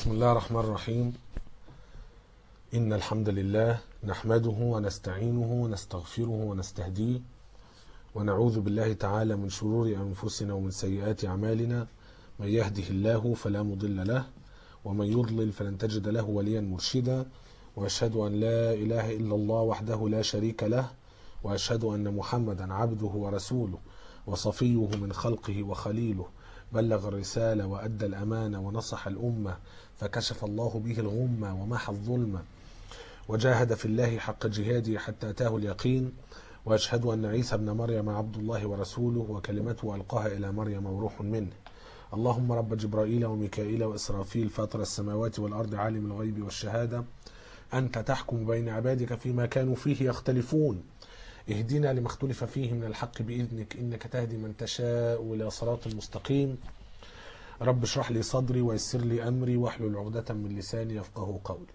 بسم الله الرحمن الرحيم إن الحمد لله نحمده ونستعينه ونستغفره ونستهديه ونعوذ بالله تعالى من شرور أنفسنا ومن سيئات أعمالنا من يهده الله فلا مضل له ومن يضلل فلن تجد له وليا مرشدا وأشهد أن لا إله إلا الله وحده لا شريك له وأشهد أن محمدا عبده ورسوله وصفيه من خلقه وخليله بلغ الرسالة وأدى الأمانة ونصح الأمة فكشف الله به الغمة ومحى الظلمة وجاهد في الله حق جهاده حتى أتاه اليقين وأشهد أن عيسى ابن مريم عبد الله ورسوله وكلمته ألقاها إلى مريم وروح منه اللهم رب جبرائيل وميكائيل وإسرافيل فاطر السماوات والأرض عالم الغيب والشهادة أنت تحكم بين عبادك فيما كانوا فيه يختلفون اهدنا لما اختلف فيه من الحق بإذنك إنك تهدي من تشاء إلى صراط مستقيم رب اشرح لي صدري ويسر لي أمري واحلل عقدة من لساني يفقه قولي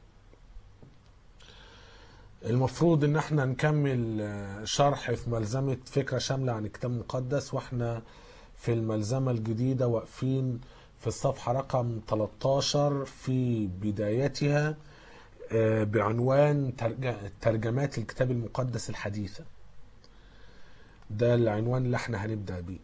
المفروض ان احنا نكمل شرح في ملزمة فكرة شاملة عن كتاب مقدس واحنا في الملزمة الجديدة واقفين في الصفحة رقم 13 في بدايتها بعنوان ترجمات الكتاب المقدس الحديثة ده العنوان اللي احنا هنبدأ بيه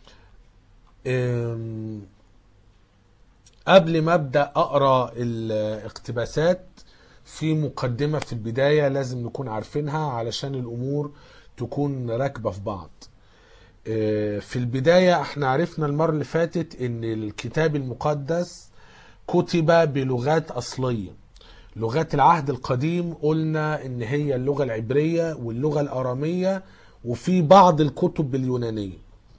قبل ما ابدا اقرا الاقتباسات في مقدمه في البدايه لازم نكون عارفينها علشان الامور تكون راكبه في بعض في البدايه احنا عرفنا المره اللي فاتت ان الكتاب المقدس كتب بلغات اصليه لغات العهد القديم قلنا ان هي اللغه العبريه واللغه الاراميه وفي بعض الكتب باليونانيه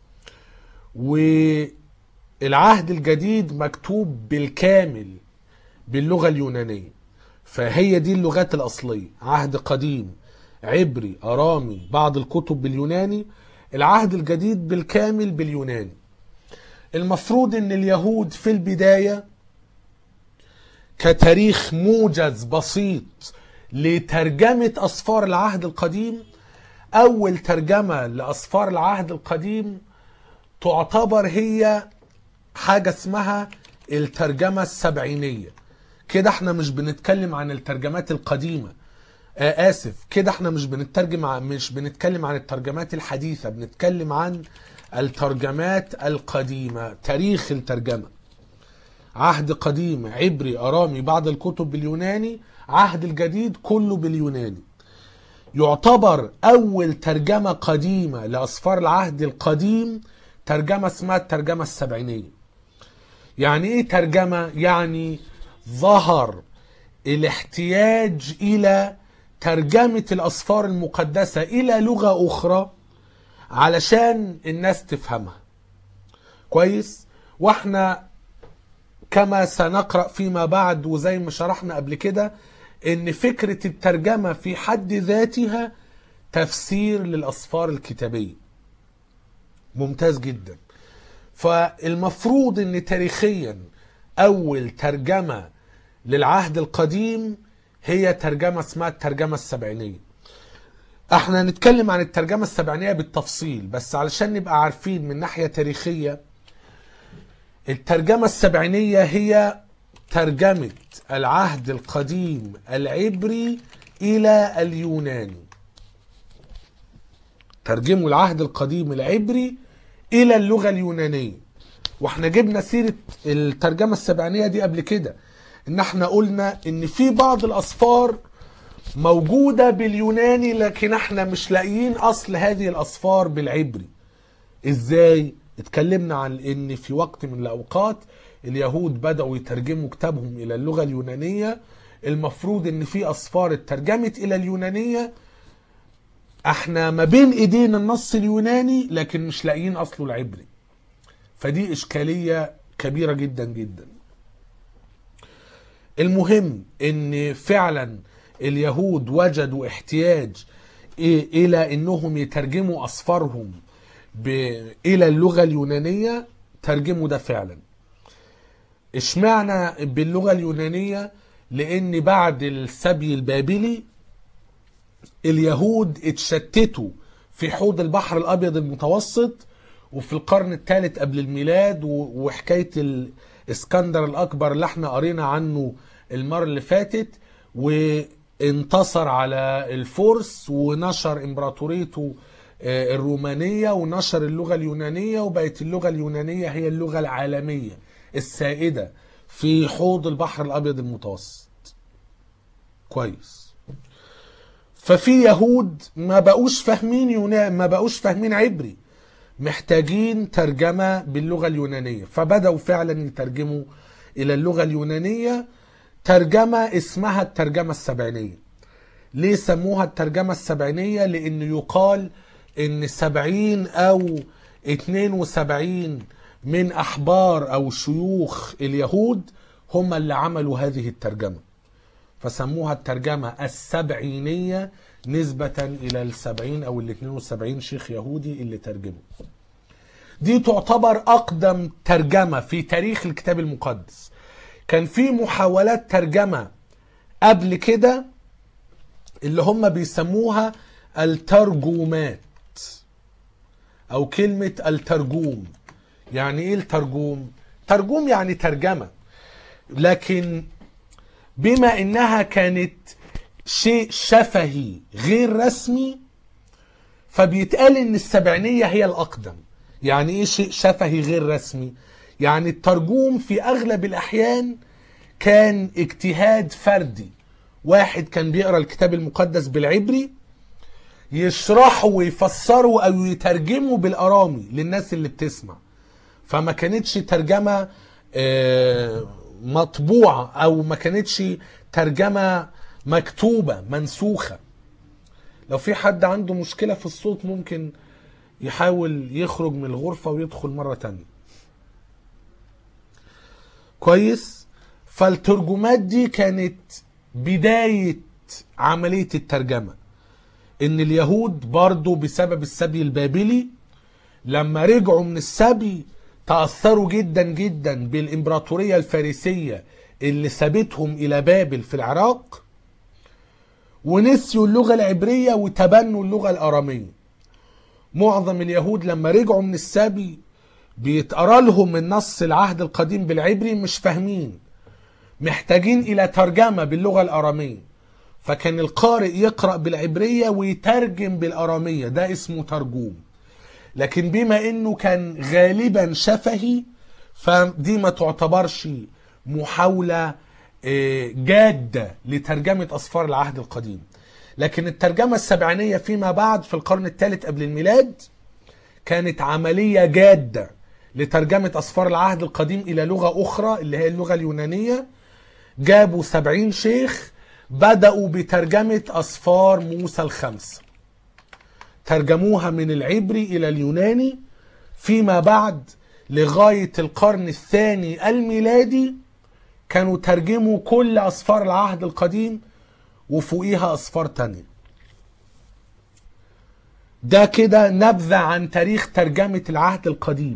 والعهد الجديد مكتوب بالكامل باللغه اليونانيه فهي دي اللغات الاصليه عهد قديم عبري ارامي بعض الكتب باليوناني العهد الجديد بالكامل باليوناني المفروض ان اليهود في البدايه كتاريخ موجز بسيط لترجمه اسفار العهد القديم اول ترجمه لاسفار العهد القديم تعتبر هي حاجه اسمها الترجمه السبعينيه كده احنا مش بنتكلم عن الترجمات القديمه آه اسف كده احنا مش بنترجم عن مش بنتكلم عن الترجمات الحديثه بنتكلم عن الترجمات القديمه تاريخ الترجمه عهد قديم عبري ارامي بعض الكتب باليوناني عهد الجديد كله باليوناني يعتبر اول ترجمه قديمه لاسفار العهد القديم ترجمه اسمها الترجمه السبعينيه يعني ايه ترجمه يعني ظهر الاحتياج الى ترجمه الاسفار المقدسه الى لغه اخرى علشان الناس تفهمها كويس واحنا كما سنقرا فيما بعد وزي ما شرحنا قبل كده ان فكره الترجمه في حد ذاتها تفسير للاسفار الكتابيه ممتاز جدا فالمفروض ان تاريخيا اول ترجمه للعهد القديم هي ترجمه اسمها الترجمه السبعينيه احنا هنتكلم عن الترجمه السبعينيه بالتفصيل بس علشان نبقى عارفين من ناحيه تاريخيه الترجمه السبعينيه هي ترجمه العهد القديم العبري الى اليوناني ترجموا العهد القديم العبري الى اللغه اليونانيه واحنا جبنا سيره الترجمه السبعينيه دي قبل كده ان احنا قلنا ان في بعض الاسفار موجوده باليوناني لكن احنا مش لاقيين اصل هذه الاسفار بالعبري ازاي اتكلمنا عن ان في وقت من الاوقات اليهود بداوا يترجموا كتابهم الى اللغه اليونانيه المفروض ان في اسفار اترجمت الى اليونانيه احنا ما بين ايدينا النص اليوناني لكن مش لاقيين اصله العبري فدي اشكاليه كبيره جدا جدا المهم ان فعلا اليهود وجدوا احتياج الى انهم يترجموا اسفارهم الى اللغه اليونانيه ترجموا ده فعلا اشمعنى باللغه اليونانيه لان بعد السبي البابلي اليهود اتشتتوا في حوض البحر الابيض المتوسط وفي القرن الثالث قبل الميلاد وحكايه اسكندر الاكبر اللي احنا قرينا عنه المره اللي فاتت وانتصر على الفرس ونشر امبراطوريته آه، الرومانيه ونشر اللغه اليونانيه وبقت اللغه اليونانيه هي اللغه العالميه السائده في حوض البحر الابيض المتوسط كويس ففي يهود ما بقوش فاهمين يونان ما بقوش فاهمين عبري محتاجين ترجمة باللغة اليونانية فبدأوا فعلا يترجموا إلى اللغة اليونانية ترجمة اسمها الترجمة السبعينية ليه سموها الترجمة السبعينية لأن يقال إن سبعين أو اتنين وسبعين من أحبار أو شيوخ اليهود هم اللي عملوا هذه الترجمة فسموها الترجمة السبعينية نسبة إلى السبعين أو الاثنين وسبعين شيخ يهودي اللي ترجموا دي تعتبر أقدم ترجمة في تاريخ الكتاب المقدس كان في محاولات ترجمة قبل كده اللي هم بيسموها الترجمات أو كلمة الترجوم يعني إيه الترجوم؟ ترجوم يعني ترجمة لكن بما انها كانت شيء شفهي غير رسمي فبيتقال ان السبعينية هي الاقدم يعني ايه شيء شفهي غير رسمي يعني الترجوم في اغلب الاحيان كان اجتهاد فردي واحد كان بيقرا الكتاب المقدس بالعبري يشرحه ويفسره او يترجمه بالارامي للناس اللي بتسمع فما كانتش ترجمه آه، مطبوعه او ما كانتش ترجمه مكتوبه منسوخه لو في حد عنده مشكله في الصوت ممكن يحاول يخرج من الغرفه ويدخل مره تانية كويس فالترجمات دي كانت بدايه عمليه الترجمه ان اليهود برضو بسبب السبي البابلي لما رجعوا من السبي تأثروا جدا جدا بالإمبراطورية الفارسية اللي سابتهم إلى بابل في العراق ونسيوا اللغة العبرية وتبنوا اللغة الأرامية معظم اليهود لما رجعوا من السبي بيتقرا لهم النص العهد القديم بالعبري مش فاهمين محتاجين إلى ترجمة باللغة الأرامية فكان القارئ يقرأ بالعبرية ويترجم بالأرامية ده اسمه ترجوم لكن بما انه كان غالبا شفهي فدي ما تعتبرش محاولة آه، جادة لترجمة أسفار العهد القديم لكن الترجمة السبعينية فيما بعد في القرن الثالث قبل الميلاد كانت عملية جادة لترجمة أسفار العهد القديم إلى لغة أخرى اللي هي اللغة اليونانية جابوا سبعين شيخ بدأوا بترجمة أسفار موسى الخمسة ترجموها من العبري إلى اليوناني فيما بعد لغاية القرن الثاني الميلادي كانوا ترجموا كل أسفار العهد القديم وفوقيها أسفار تانية ده كده نبذة عن تاريخ ترجمة العهد القديم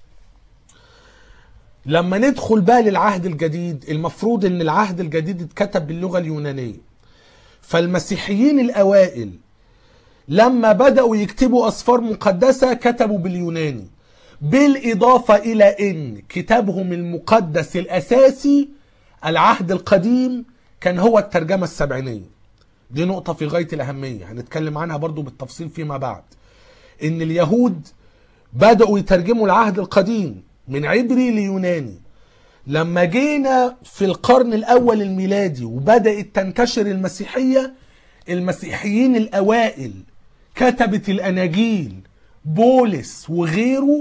لما ندخل بقى للعهد الجديد المفروض ان العهد الجديد اتكتب باللغة اليونانية فالمسيحيين الأوائل لما بدأوا يكتبوا أسفار مقدسة كتبوا باليوناني بالإضافة إلى أن كتابهم المقدس الأساسي العهد القديم كان هو الترجمة السبعينية دي نقطة في غاية الأهمية هنتكلم عنها برضو بالتفصيل فيما بعد إن اليهود بدأوا يترجموا العهد القديم من عبري ليوناني لما جينا في القرن الأول الميلادي وبدأت تنتشر المسيحية المسيحيين الأوائل كتبت الأناجيل بولس وغيره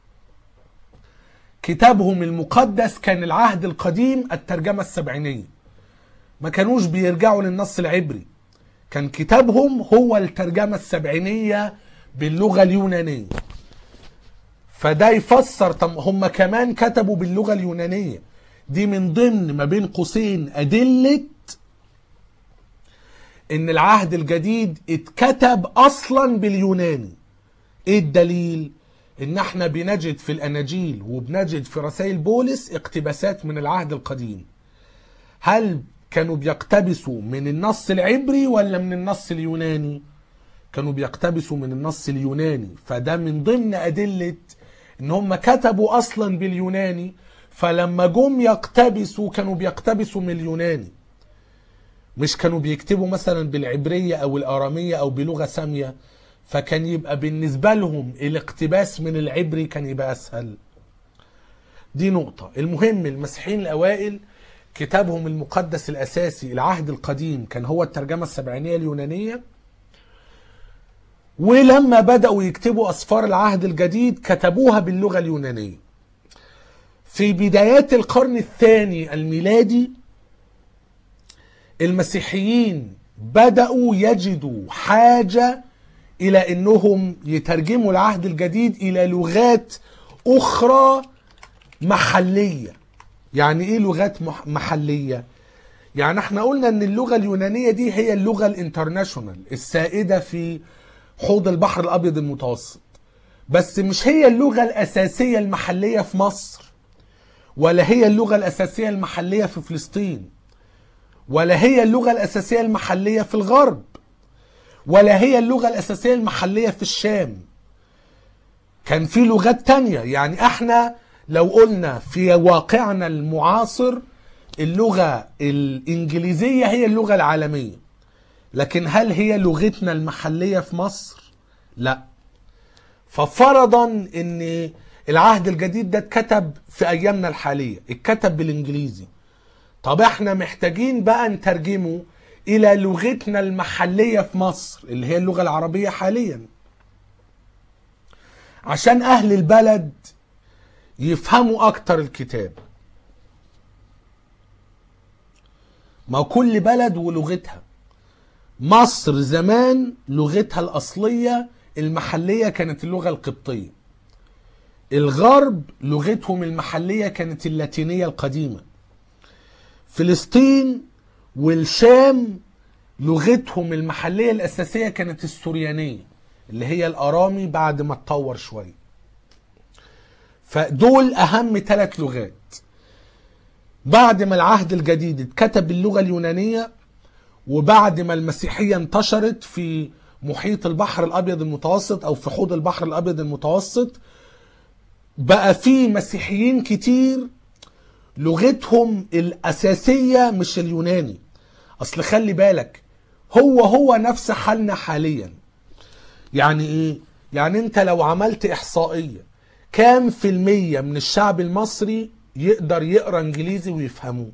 كتابهم المقدس كان العهد القديم الترجمة السبعينية ما كانوش بيرجعوا للنص العبري كان كتابهم هو الترجمة السبعينية باللغة اليونانية فده يفسر طب هم كمان كتبوا باللغة اليونانية دي من ضمن ما بين قوسين أدلة ان العهد الجديد اتكتب اصلا باليوناني ايه الدليل ان احنا بنجد في الاناجيل وبنجد في رسائل بولس اقتباسات من العهد القديم هل كانوا بيقتبسوا من النص العبري ولا من النص اليوناني كانوا بيقتبسوا من النص اليوناني فده من ضمن ادله ان هم كتبوا اصلا باليوناني فلما جم يقتبسوا كانوا بيقتبسوا من اليوناني مش كانوا بيكتبوا مثلا بالعبرية أو الآرامية أو بلغة سامية فكان يبقى بالنسبة لهم الاقتباس من العبري كان يبقى أسهل دي نقطة المهم المسيحيين الأوائل كتابهم المقدس الأساسي العهد القديم كان هو الترجمة السبعينية اليونانية ولما بدأوا يكتبوا أسفار العهد الجديد كتبوها باللغة اليونانية في بدايات القرن الثاني الميلادي المسيحيين بدأوا يجدوا حاجة إلى أنهم يترجموا العهد الجديد إلى لغات أخرى محلية يعني إيه لغات مح- محلية؟ يعني احنا قلنا ان اللغة اليونانية دي هي اللغة الانترناشونال السائدة في حوض البحر الابيض المتوسط بس مش هي اللغة الاساسية المحلية في مصر ولا هي اللغة الاساسية المحلية في فلسطين ولا هي اللغة الاساسية المحلية في الغرب ولا هي اللغة الاساسية المحلية في الشام كان في لغات تانية يعني احنا لو قلنا في واقعنا المعاصر اللغة الإنجليزية هي اللغة العالمية لكن هل هي لغتنا المحلية في مصر؟ لا ففرضا ان العهد الجديد ده اتكتب في ايامنا الحالية اتكتب بالانجليزي طب احنا محتاجين بقى نترجمه الى لغتنا المحلية في مصر اللي هي اللغة العربية حاليا عشان اهل البلد يفهموا اكتر الكتاب ما كل بلد ولغتها مصر زمان لغتها الأصلية المحلية كانت اللغة القبطية الغرب لغتهم المحلية كانت اللاتينية القديمة فلسطين والشام لغتهم المحلية الأساسية كانت السوريانية اللي هي الأرامي بعد ما اتطور شوية فدول أهم ثلاث لغات بعد ما العهد الجديد اتكتب باللغة اليونانية وبعد ما المسيحية انتشرت في محيط البحر الأبيض المتوسط أو في حوض البحر الأبيض المتوسط بقى في مسيحيين كتير لغتهم الأساسية مش اليوناني أصل خلي بالك هو هو نفس حالنا حاليا يعني إيه؟ يعني أنت لو عملت إحصائية كام في المية من الشعب المصري يقدر يقرأ إنجليزي ويفهموه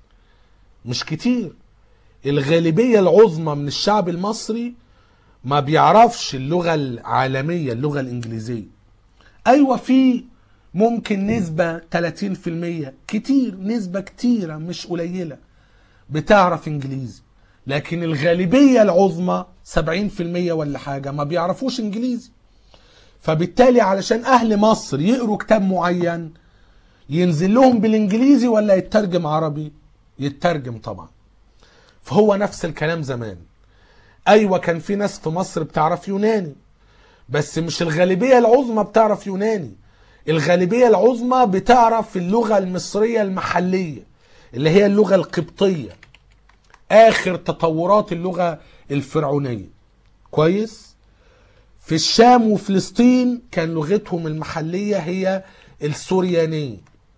مش كتير الغالبية العظمى من الشعب المصري ما بيعرفش اللغة العالمية اللغة الإنجليزية أيوة في ممكن نسبة 30% كتير نسبة كتيرة مش قليلة بتعرف إنجليزي لكن الغالبية العظمى 70% ولا حاجة ما بيعرفوش إنجليزي فبالتالي علشان أهل مصر يقروا كتاب معين ينزل لهم بالإنجليزي ولا يترجم عربي يترجم طبعا فهو نفس الكلام زمان ايوه كان في ناس في مصر بتعرف يوناني بس مش الغالبيه العظمى بتعرف يوناني الغالبيه العظمى بتعرف اللغه المصريه المحليه اللي هي اللغه القبطيه اخر تطورات اللغه الفرعونيه كويس في الشام وفلسطين كان لغتهم المحليه هي السوريانيه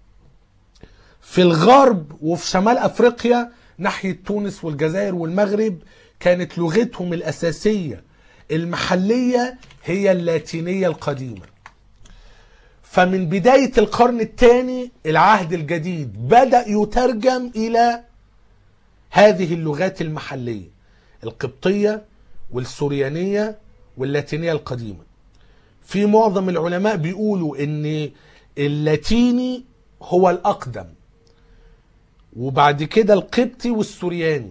في الغرب وفي شمال افريقيا ناحيه تونس والجزائر والمغرب كانت لغتهم الاساسيه المحليه هي اللاتينيه القديمه فمن بدايه القرن الثاني العهد الجديد بدا يترجم الى هذه اللغات المحليه القبطيه والسوريانيه واللاتينيه القديمه في معظم العلماء بيقولوا ان اللاتيني هو الاقدم وبعد كده القبطي والسورياني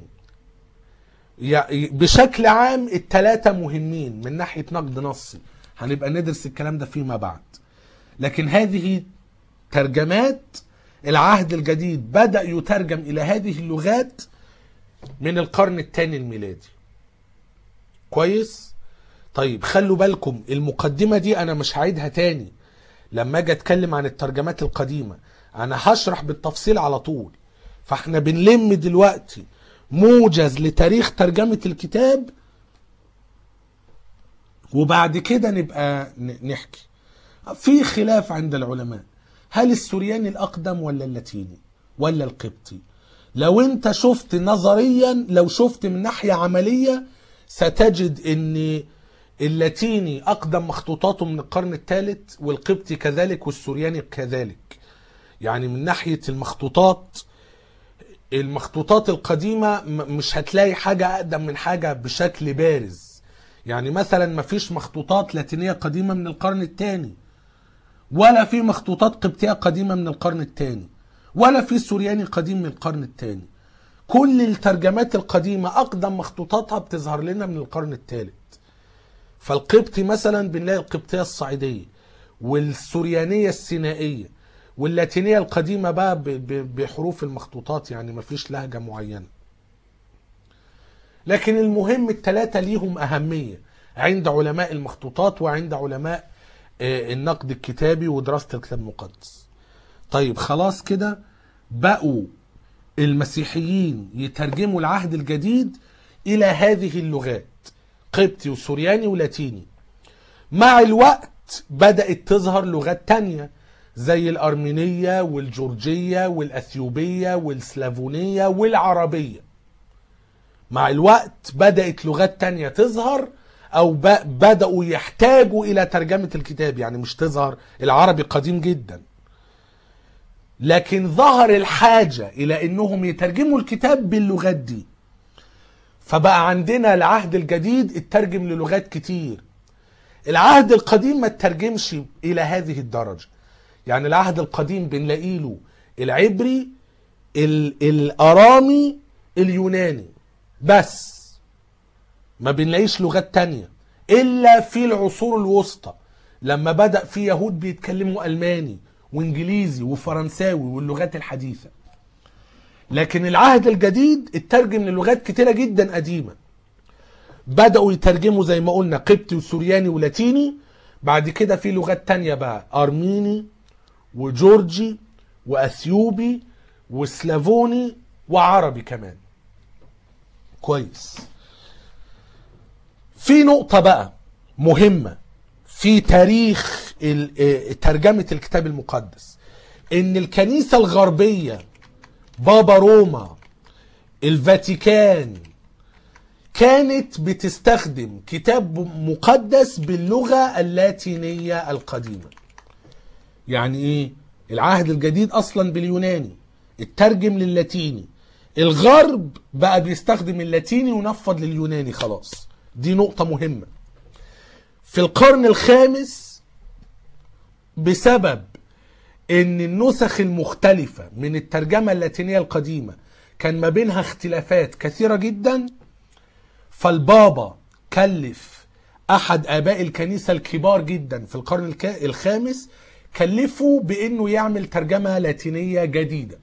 يعني بشكل عام التلاتة مهمين من ناحية نقد نصي هنبقى ندرس الكلام ده فيما بعد لكن هذه ترجمات العهد الجديد بدأ يترجم إلى هذه اللغات من القرن الثاني الميلادي كويس طيب خلوا بالكم المقدمة دي أنا مش هعيدها تاني لما أجي أتكلم عن الترجمات القديمة أنا هشرح بالتفصيل على طول فاحنا بنلم دلوقتي موجز لتاريخ ترجمة الكتاب وبعد كده نبقى ن- نحكي في خلاف عند العلماء هل السورياني الأقدم ولا اللاتيني ولا القبطي لو انت شفت نظريا لو شفت من ناحية عملية ستجد ان اللاتيني أقدم مخطوطاته من القرن الثالث والقبطي كذلك والسورياني كذلك يعني من ناحية المخطوطات المخطوطات القديمة م- مش هتلاقي حاجة أقدم من حاجة بشكل بارز يعني مثلا ما فيش مخطوطات لاتينية قديمة من القرن الثاني ولا في مخطوطات قبطية قديمة من القرن الثاني ولا في سورياني قديم من القرن الثاني كل الترجمات القديمة أقدم مخطوطاتها بتظهر لنا من القرن الثالث فالقبطي مثلا بنلاقي القبطية الصعيدية والسوريانية السينائية واللاتينية القديمة بقى ب- ب- بحروف المخطوطات يعني مفيش لهجة معينة لكن المهم الثلاثة ليهم أهمية عند علماء المخطوطات وعند علماء آه، النقد الكتابي ودراسة الكتاب المقدس طيب خلاص كده بقوا المسيحيين يترجموا العهد الجديد إلى هذه اللغات قبطي وسورياني ولاتيني مع الوقت بدأت تظهر لغات تانية زي الأرمينية والجورجية والأثيوبية والسلافونية والعربية مع الوقت بدأت لغات تانية تظهر أو ب- بدأوا يحتاجوا إلى ترجمة الكتاب يعني مش تظهر العربي قديم جدا لكن ظهر الحاجة إلى أنهم يترجموا الكتاب باللغات دي فبقى عندنا العهد الجديد اترجم للغات كتير العهد القديم ما اترجمش إلى هذه الدرجة يعني العهد القديم بنلاقي له العبري ال- الأرامي اليوناني بس ما بنلاقيش لغات تانية إلا في العصور الوسطى لما بدأ في يهود بيتكلموا ألماني وإنجليزي وفرنساوي واللغات الحديثة لكن العهد الجديد اترجم للغات كتيرة جدا قديمة بدأوا يترجموا زي ما قلنا قبطي وسورياني ولاتيني بعد كده في لغات تانية بقى أرميني وجورجي وأثيوبي وسلافوني وعربي كمان كويس في نقطة بقى مهمة في تاريخ ال- آه، ترجمة الكتاب المقدس ان الكنيسة الغربية بابا روما الفاتيكان كانت بتستخدم كتاب مقدس باللغة اللاتينية القديمة يعني ايه العهد الجديد اصلا باليوناني اترجم للاتيني الغرب بقى بيستخدم اللاتيني ونفض لليوناني خلاص دي نقطة مهمة في القرن الخامس بسبب ان النسخ المختلفة من الترجمة اللاتينية القديمة كان ما بينها اختلافات كثيرة جدا فالبابا كلف احد اباء الكنيسة الكبار جدا في القرن الك- الخامس كلفه بانه يعمل ترجمة لاتينية جديدة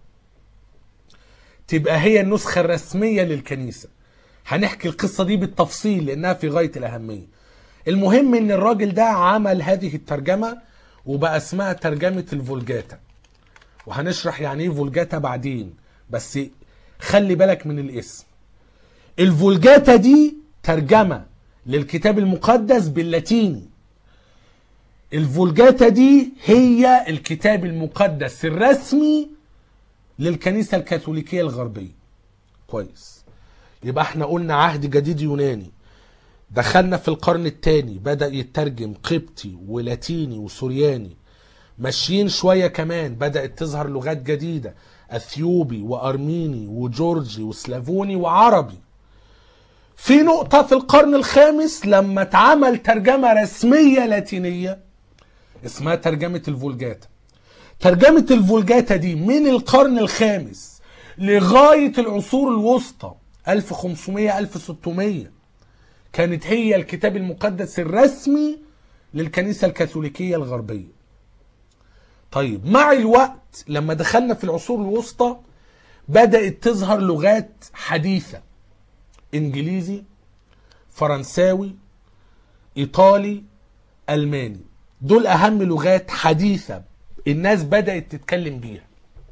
تبقى هي النسخة الرسمية للكنيسة هنحكي القصة دي بالتفصيل لانها في غاية الاهمية المهم ان الراجل ده عمل هذه الترجمة وبقى اسمها ترجمة الفولجاتا وهنشرح يعني ايه فولجاتا بعدين بس خلي بالك من الاسم الفولجاتا دي ترجمة للكتاب المقدس باللاتيني الفولجاتا دي هي الكتاب المقدس الرسمي للكنيسة الكاثوليكية الغربية كويس يبقى احنا قلنا عهد جديد يوناني دخلنا في القرن الثاني بدأ يترجم قبطي ولاتيني وسورياني ماشيين شوية كمان بدأت تظهر لغات جديدة أثيوبي وأرميني وجورجي وسلافوني وعربي في نقطة في القرن الخامس لما اتعمل ترجمة رسمية لاتينية اسمها ترجمة الفولجاتا ترجمة الفولجاتا دي من القرن الخامس لغاية العصور الوسطى 1500 1600 كانت هي الكتاب المقدس الرسمي للكنيسة الكاثوليكية الغربية طيب مع الوقت لما دخلنا في العصور الوسطى بدأت تظهر لغات حديثة انجليزي فرنساوي ايطالي الماني دول اهم لغات حديثة الناس بدأت تتكلم بيها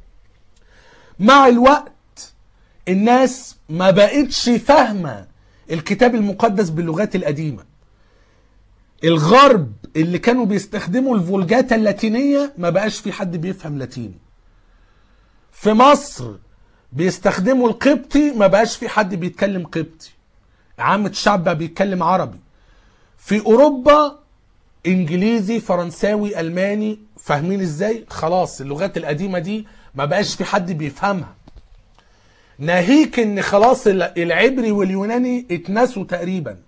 مع الوقت الناس ما بقتش فاهمة الكتاب المقدس باللغات القديمة الغرب اللي كانوا بيستخدموا الفولجاتا اللاتينية ما بقاش في حد بيفهم لاتيني في مصر بيستخدموا القبطي ما بقاش في حد بيتكلم قبطي عامة الشعب بقى بيتكلم عربي في اوروبا انجليزي فرنساوي الماني فاهمين ازاي خلاص اللغات القديمة دي ما بقاش في حد بيفهمها ناهيك ان خلاص العبري واليوناني اتنسوا تقريبا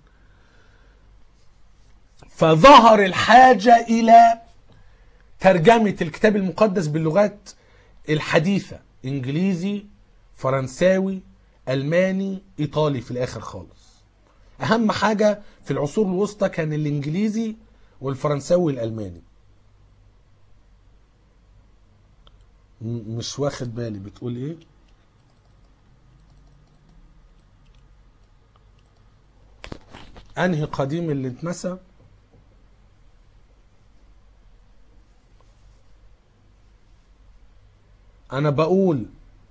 فظهر الحاجة الى ترجمة الكتاب المقدس باللغات الحديثة انجليزي فرنساوي الماني ايطالي في الاخر خالص اهم حاجة في العصور الوسطى كان الانجليزي والفرنساوي والالماني م- مش واخد بالي بتقول ايه انهي قديم اللي اتنسى انا بقول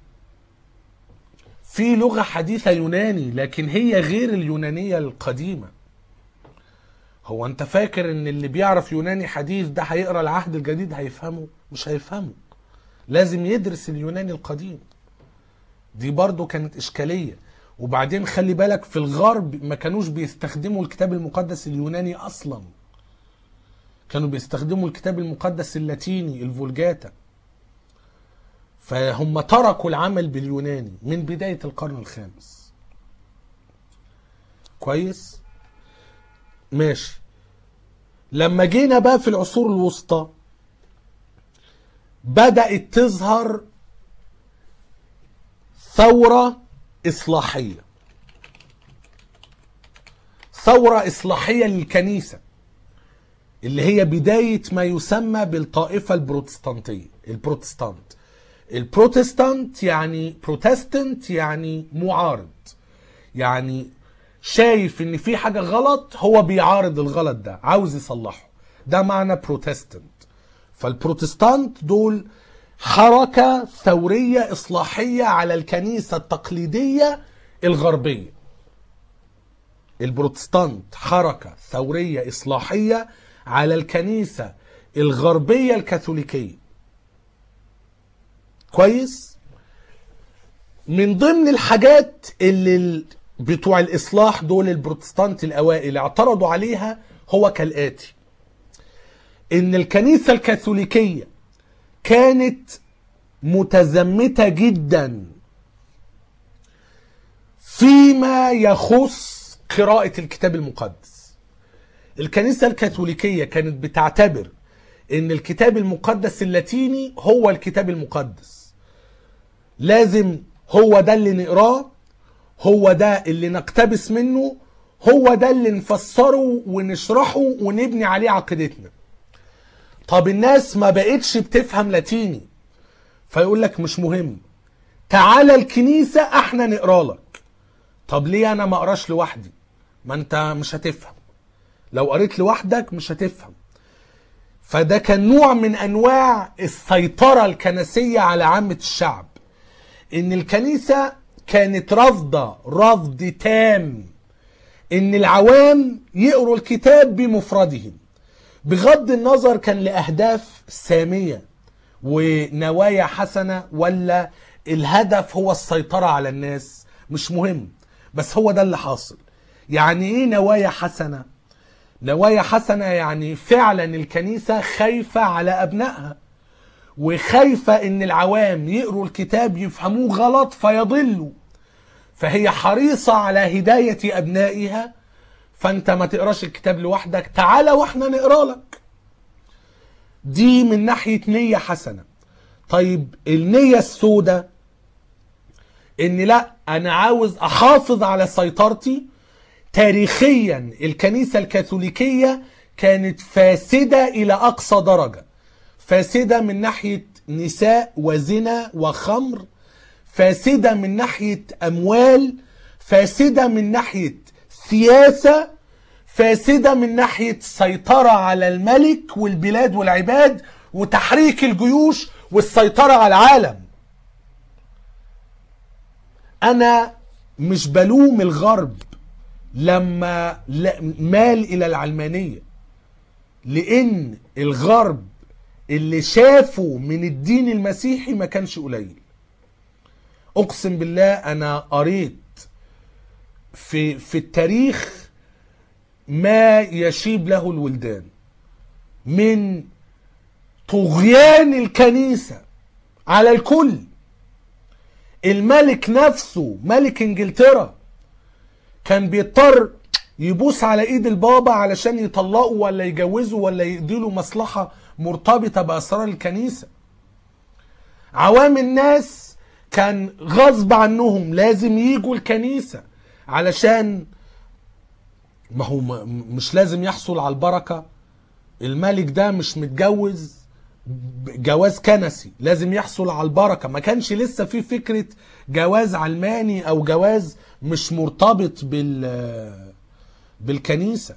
في لغة حديثة يوناني لكن هي غير اليونانية القديمة هو انت فاكر ان اللي بيعرف يوناني حديث ده هيقرا العهد الجديد هيفهمه مش هيفهمه لازم يدرس اليوناني القديم دي برضو كانت اشكالية وبعدين خلي بالك في الغرب ما كانوش بيستخدموا الكتاب المقدس اليوناني اصلا كانوا بيستخدموا الكتاب المقدس اللاتيني الفولجاتا فهم تركوا العمل باليوناني من بداية القرن الخامس كويس ماشي لما جينا بقى في العصور الوسطى بدأت تظهر ثورة إصلاحية ثورة إصلاحية للكنيسة اللي هي بداية ما يسمى بالطائفة البروتستانتية البروتستانت البروتستانت يعني بروتستانت يعني معارض يعني شايف ان في حاجة غلط هو بيعارض الغلط ده عاوز يصلحه ده معنى بروتستانت فالبروتستانت دول حركة ثورية إصلاحية على الكنيسة التقليدية الغربية البروتستانت حركة ثورية إصلاحية على الكنيسة الغربية الكاثوليكية كويس من ضمن الحاجات اللي ال- بتوع الإصلاح دول البروتستانت الأوائل اعترضوا عليها هو كالآتي إن الكنيسة الكاثوليكية كانت متزمتة جدا فيما يخص قراءة الكتاب المقدس الكنيسة الكاثوليكية كانت بتعتبر ان الكتاب المقدس اللاتيني هو الكتاب المقدس لازم هو ده اللي نقراه هو ده اللي نقتبس منه هو ده اللي نفسره ونشرحه ونبني عليه عقيدتنا طب الناس ما بقتش بتفهم لاتيني فيقول لك مش مهم تعالى الكنيسة احنا نقرا لك طب ليه انا ما اقراش لوحدي ما انت مش هتفهم لو قريت لوحدك مش هتفهم فده كان نوع من انواع السيطرة الكنسية على عامة الشعب ان الكنيسة كانت رافضة رفض تام ان العوام يقروا الكتاب بمفردهم بغض النظر كان لأهداف سامية ونوايا حسنة ولا الهدف هو السيطرة على الناس مش مهم بس هو ده اللي حاصل يعني ايه نوايا حسنة نوايا حسنة يعني فعلا الكنيسة خايفة على أبنائها وخايفة ان العوام يقروا الكتاب يفهموه غلط فيضلوا فهي حريصة على هداية أبنائها فأنت ما تقراش الكتاب لوحدك تعالى وإحنا نقرا لك دي من ناحية نية حسنة طيب النية السوداء إن لا أنا عاوز أحافظ على سيطرتي تاريخيا الكنيسة الكاثوليكية كانت فاسدة إلى أقصى درجة فاسدة من ناحية نساء وزنا وخمر فاسدة من ناحية أموال فاسدة من ناحية سياسة فاسدة من ناحية سيطرة على الملك والبلاد والعباد وتحريك الجيوش والسيطرة على العالم أنا مش بلوم الغرب لما ل- مال إلى العلمانية لان الغرب اللي شافه من الدين المسيحي ما كانش قليل اقسم بالله انا قريت في في التاريخ ما يشيب له الولدان من طغيان الكنيسه على الكل الملك نفسه ملك انجلترا كان بيضطر يبوس على ايد البابا علشان يطلقه ولا يجوزه ولا يديله مصلحة مرتبطة بأسرار الكنيسة عوام الناس كان غصب عنهم لازم يجوا الكنيسة علشان ما هو م- مش لازم يحصل على البركة الملك ده مش متجوز جواز كنسي لازم يحصل على البركة ما كانش لسه في فكرة جواز علماني او جواز مش مرتبط بال بالكنيسة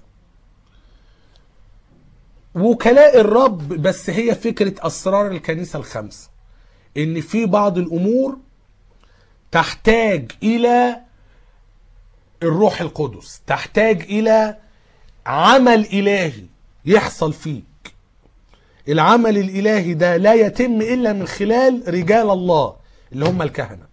وكلاء الرب بس هي فكرة اسرار الكنيسة الخمسة ان في بعض الامور تحتاج الى الروح القدس تحتاج الى عمل الهي يحصل فيك العمل الالهي ده لا يتم الا من خلال رجال الله اللي هم الكهنه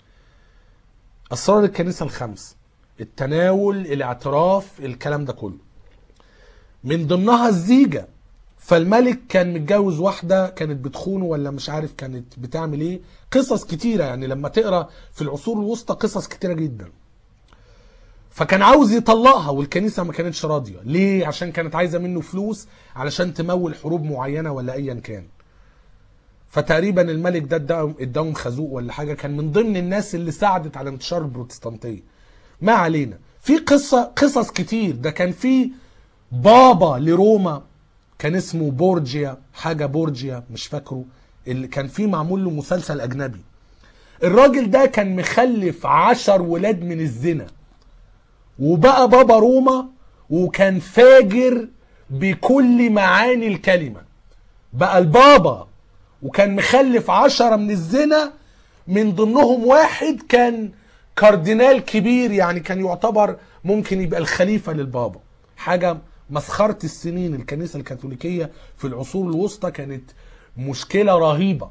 اسرار الكنيسه الخمس التناول الاعتراف الكلام ده كله من ضمنها الزيجه فالملك كان متجوز واحده كانت بتخونه ولا مش عارف كانت بتعمل ايه قصص كتيره يعني لما تقرا في العصور الوسطى قصص كتيره جدا فكان عاوز يطلقها والكنيسه ما كانتش راضيه ليه عشان كانت عايزه منه فلوس علشان تمول حروب معينه ولا ايا كان فتقريبا الملك ده اداهم اداهم خازوق ولا حاجه كان من ضمن الناس اللي ساعدت على انتشار البروتستانتيه ما علينا في قصه قصص كتير ده كان في بابا لروما كان اسمه بورجيا حاجه بورجيا مش فاكره اللي كان في معمول له مسلسل اجنبي الراجل ده كان مخلف عشر ولاد من الزنا وبقى بابا روما وكان فاجر بكل معاني الكلمة بقى البابا وكان مخلف عشرة من الزنا من ضمنهم واحد كان كاردينال كبير يعني كان يعتبر ممكن يبقى الخليفة للبابا حاجة مسخرة السنين الكنيسة الكاثوليكية في العصور الوسطى كانت مشكلة رهيبة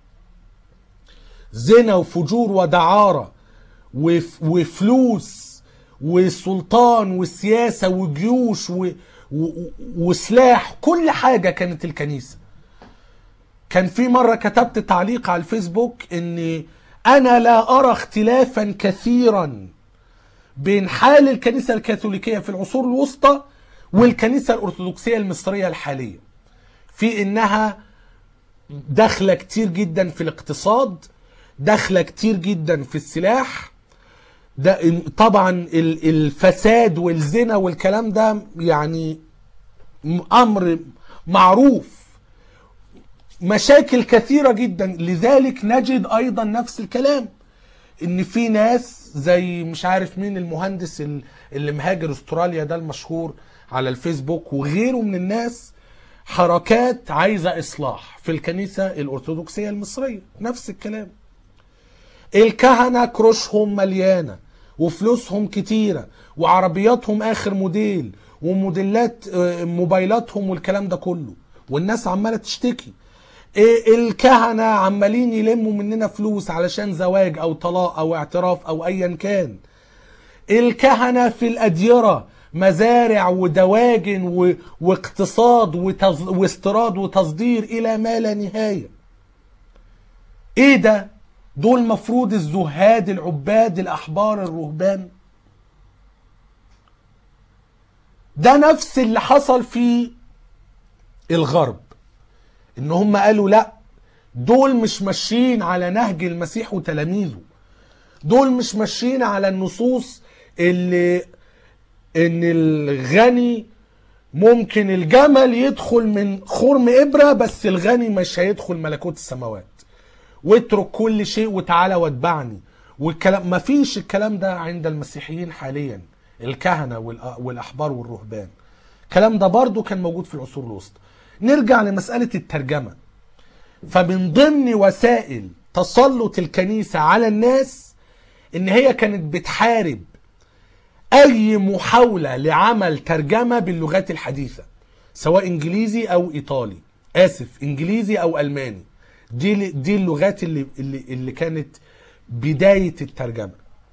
زنا وفجور ودعارة وف وفلوس وسلطان وسياسة وجيوش و... و... وسلاح كل حاجة كانت الكنيسة كان في مرة كتبت تعليق على الفيسبوك ان انا لا ارى اختلافا كثيرا بين حال الكنيسة الكاثوليكية في العصور الوسطى والكنيسة الارثوذكسية المصرية الحالية في انها داخلة كتير جدا في الاقتصاد داخلة كتير جدا في السلاح ده طبعا ال- الفساد والزنا والكلام ده يعني امر معروف مشاكل كثيره جدا لذلك نجد ايضا نفس الكلام ان في ناس زي مش عارف مين المهندس ال- اللي مهاجر استراليا ده المشهور على الفيسبوك وغيره من الناس حركات عايزه اصلاح في الكنيسه الارثوذكسيه المصريه نفس الكلام الكهنه كروشهم مليانه وفلوسهم كتيره وعربياتهم اخر موديل وموديلات آه، موبايلاتهم والكلام ده كله والناس عماله تشتكي إيه الكهنه عمالين يلموا مننا فلوس علشان زواج او طلاق او اعتراف او ايا كان الكهنه في الاديره مزارع ودواجن و... واقتصاد وتز... واستيراد وتصدير الى ما لا نهايه ايه ده دول مفروض الزهاد العباد الاحبار الرهبان ده نفس اللي حصل في الغرب ان هم قالوا لا دول مش ماشيين على نهج المسيح وتلاميذه دول مش ماشيين على النصوص اللي ان الغني ممكن الجمل يدخل من خرم ابره بس الغني مش هيدخل ملكوت السماوات واترك كل شيء وتعالى واتبعني والكلام ما فيش الكلام ده عند المسيحيين حاليا الكهنة والأ- والأحبار والرهبان الكلام ده برضو كان موجود في العصور الوسطى نرجع لمسألة الترجمة فمن ضمن وسائل تسلط الكنيسة على الناس ان هي كانت بتحارب اي محاولة لعمل ترجمة باللغات الحديثة سواء انجليزي او ايطالي اسف انجليزي او الماني دي دي اللغات اللي اللي, اللي كانت بدايه الترجمه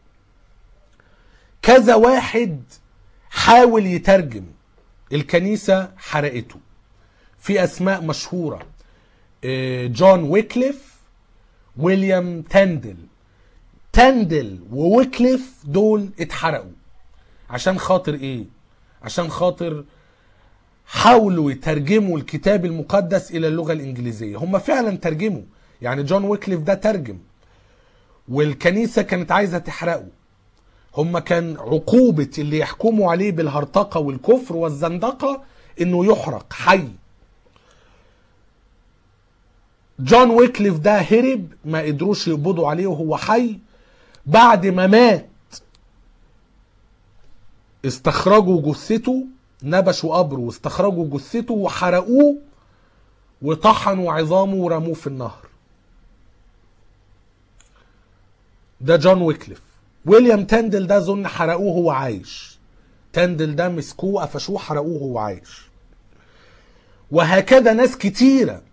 كذا واحد حاول يترجم الكنيسه حرقته في اسماء مشهوره آه، جون ويكليف ويليام تاندل تاندل وويكليف دول اتحرقوا عشان خاطر ايه عشان خاطر حاولوا يترجموا الكتاب المقدس الى اللغه الانجليزيه هم فعلا ترجموا يعني جون ويكليف ده ترجم والكنيسه كانت عايزه تحرقه هم كان عقوبه اللي يحكموا عليه بالهرطقه والكفر والزندقه انه يحرق حي جون ويكليف ده هرب ما قدروش يقبضوا عليه وهو حي بعد ما مات استخرجوا جثته نبشوا قبره واستخرجوا جثته وحرقوه وطحنوا عظامه ورموه في النهر ده جون ويكليف ويليام تاندل ده ظن حرقوه وهو عايش تاندل ده مسكوه قفشوه حرقوه وهو عايش وهكذا ناس كتيرة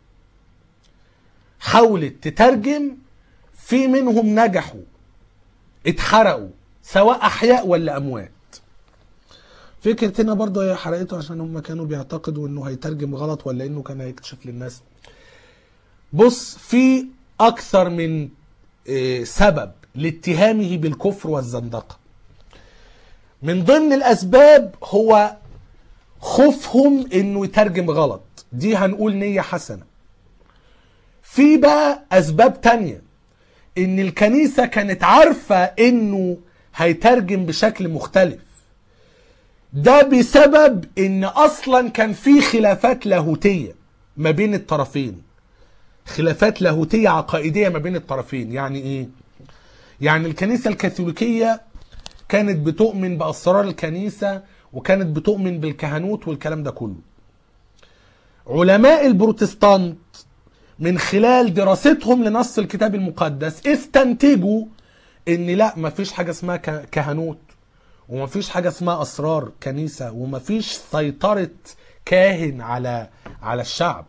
حاولت تترجم في منهم نجحوا اتحرقوا سواء أحياء ولا أموات فكرة هنا برضه هي حرقته عشان هم كانوا بيعتقدوا انه هيترجم غلط ولا انه كان هيكتشف للناس بص في اكثر من آه، سبب لاتهامه بالكفر والزندقة من ضمن الاسباب هو خوفهم انه يترجم غلط دي هنقول نية حسنة في بقى اسباب تانية ان الكنيسة كانت عارفة انه هيترجم بشكل مختلف ده بسبب ان اصلا كان في خلافات لاهوتيه ما بين الطرفين خلافات لاهوتيه عقائديه ما بين الطرفين يعني ايه يعني الكنيسه الكاثوليكيه كانت بتؤمن باسرار الكنيسه وكانت بتؤمن بالكهنوت والكلام ده كله علماء البروتستانت من خلال دراستهم لنص الكتاب المقدس استنتجوا ان لا مفيش حاجه اسمها ك- كهنوت ومفيش حاجه اسمها اسرار كنيسه ومفيش سيطره كاهن على على الشعب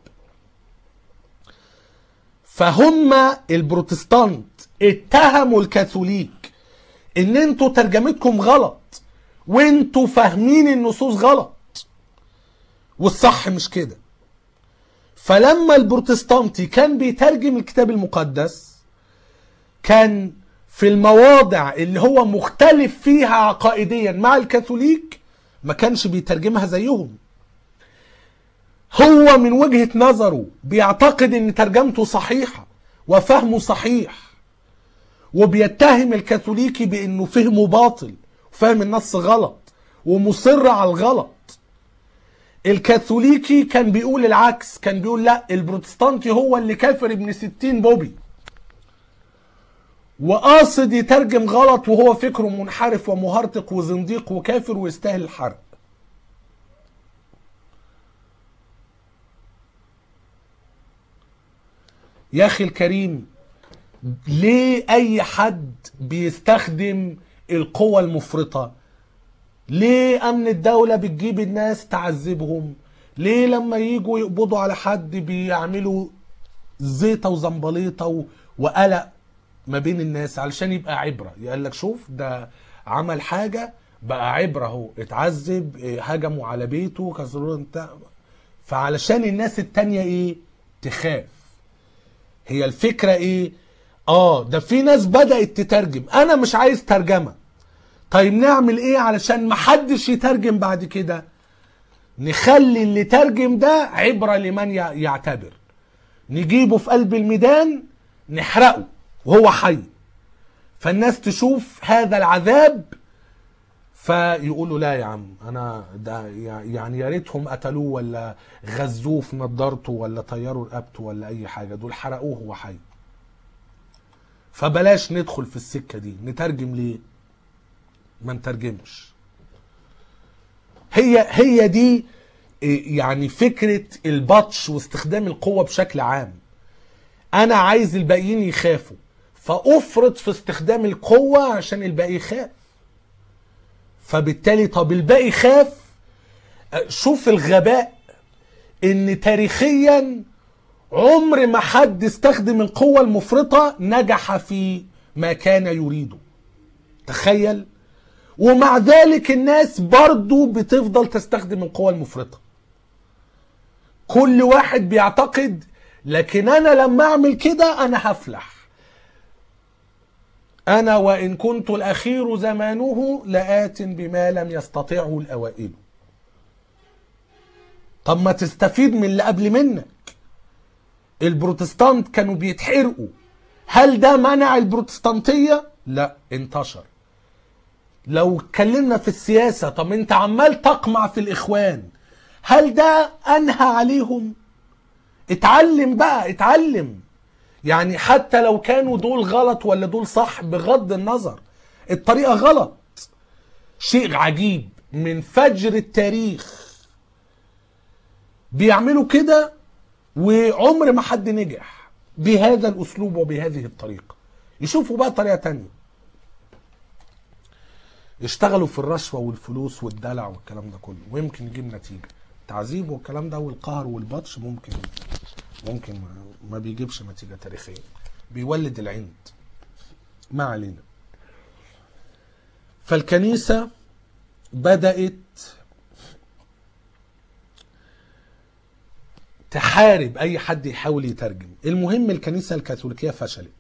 فهم البروتستانت اتهموا الكاثوليك ان انتوا ترجمتكم غلط وانتوا فاهمين النصوص غلط والصح مش كده فلما البروتستانتي كان بيترجم الكتاب المقدس كان في المواضع اللي هو مختلف فيها عقائديا مع الكاثوليك ما كانش بيترجمها زيهم هو من وجهة نظره بيعتقد ان ترجمته صحيحة وفهمه صحيح وبيتهم الكاثوليكي بانه فهمه باطل وفهم النص غلط ومصر على الغلط الكاثوليكي كان بيقول العكس كان بيقول لا البروتستانتي هو اللي كافر ابن ستين بوبي وقاصد يترجم غلط وهو فكره منحرف ومهرطق وزنديق وكافر ويستاهل الحرق يا اخي الكريم ليه اي حد بيستخدم القوة المفرطة ليه امن الدولة بتجيب الناس تعذبهم ليه لما يجوا يقبضوا على حد بيعملوا زيطة وزنبليطة و- وقلق ما بين الناس علشان يبقى عبرة يقول لك شوف ده عمل حاجة بقى عبرة اهو اتعذب إيه، هجموا على بيته كسروا انت فعلشان الناس التانية ايه تخاف هي الفكرة ايه اه ده في ناس بدأت تترجم انا مش عايز ترجمة طيب نعمل ايه علشان محدش يترجم بعد كده نخلي اللي ترجم ده عبرة لمن يع- يعتبر نجيبه في قلب الميدان نحرقه وهو حي فالناس تشوف هذا العذاب فيقولوا لا يا عم انا ده يع- يعني يا ريتهم قتلوه ولا غزوه في نضارته ولا طيروا رقبته ولا اي حاجه دول حرقوه وهو حي فبلاش ندخل في السكه دي نترجم ليه ما نترجمش هي هي دي إيه، يعني فكره البطش واستخدام القوه بشكل عام انا عايز الباقيين يخافوا فافرط في استخدام القوه عشان الباقي يخاف فبالتالي طب الباقي خاف شوف الغباء ان تاريخيا عمر ما حد استخدم القوة المفرطة نجح في ما كان يريده تخيل ومع ذلك الناس برضو بتفضل تستخدم القوة المفرطة كل واحد بيعتقد لكن انا لما اعمل كده انا هفلح انا وان كنت الاخير زمانه لآت بما لم يستطعه الاوائل طب ما تستفيد من اللي قبل منك البروتستانت كانوا بيتحرقوا هل ده منع البروتستانتية؟ لا انتشر لو اتكلمنا في السياسة طب انت عمال تقمع في الاخوان هل ده انهى عليهم؟ اتعلم بقى اتعلم يعني حتى لو كانوا دول غلط ولا دول صح بغض النظر الطريقة غلط شيء عجيب من فجر التاريخ بيعملوا كده وعمر ما حد نجح بهذا الاسلوب وبهذه الطريقه يشوفوا بقى طريقه تانية يشتغلوا في الرشوه والفلوس والدلع والكلام ده كله ويمكن يجيب نتيجه التعذيب والكلام ده والقهر والبطش ممكن ممكن ما, ما بيجيبش نتيجه تاريخيه بيولد العند ما علينا فالكنيسه بدات تحارب اي حد يحاول يترجم المهم الكنيسه الكاثوليكيه فشلت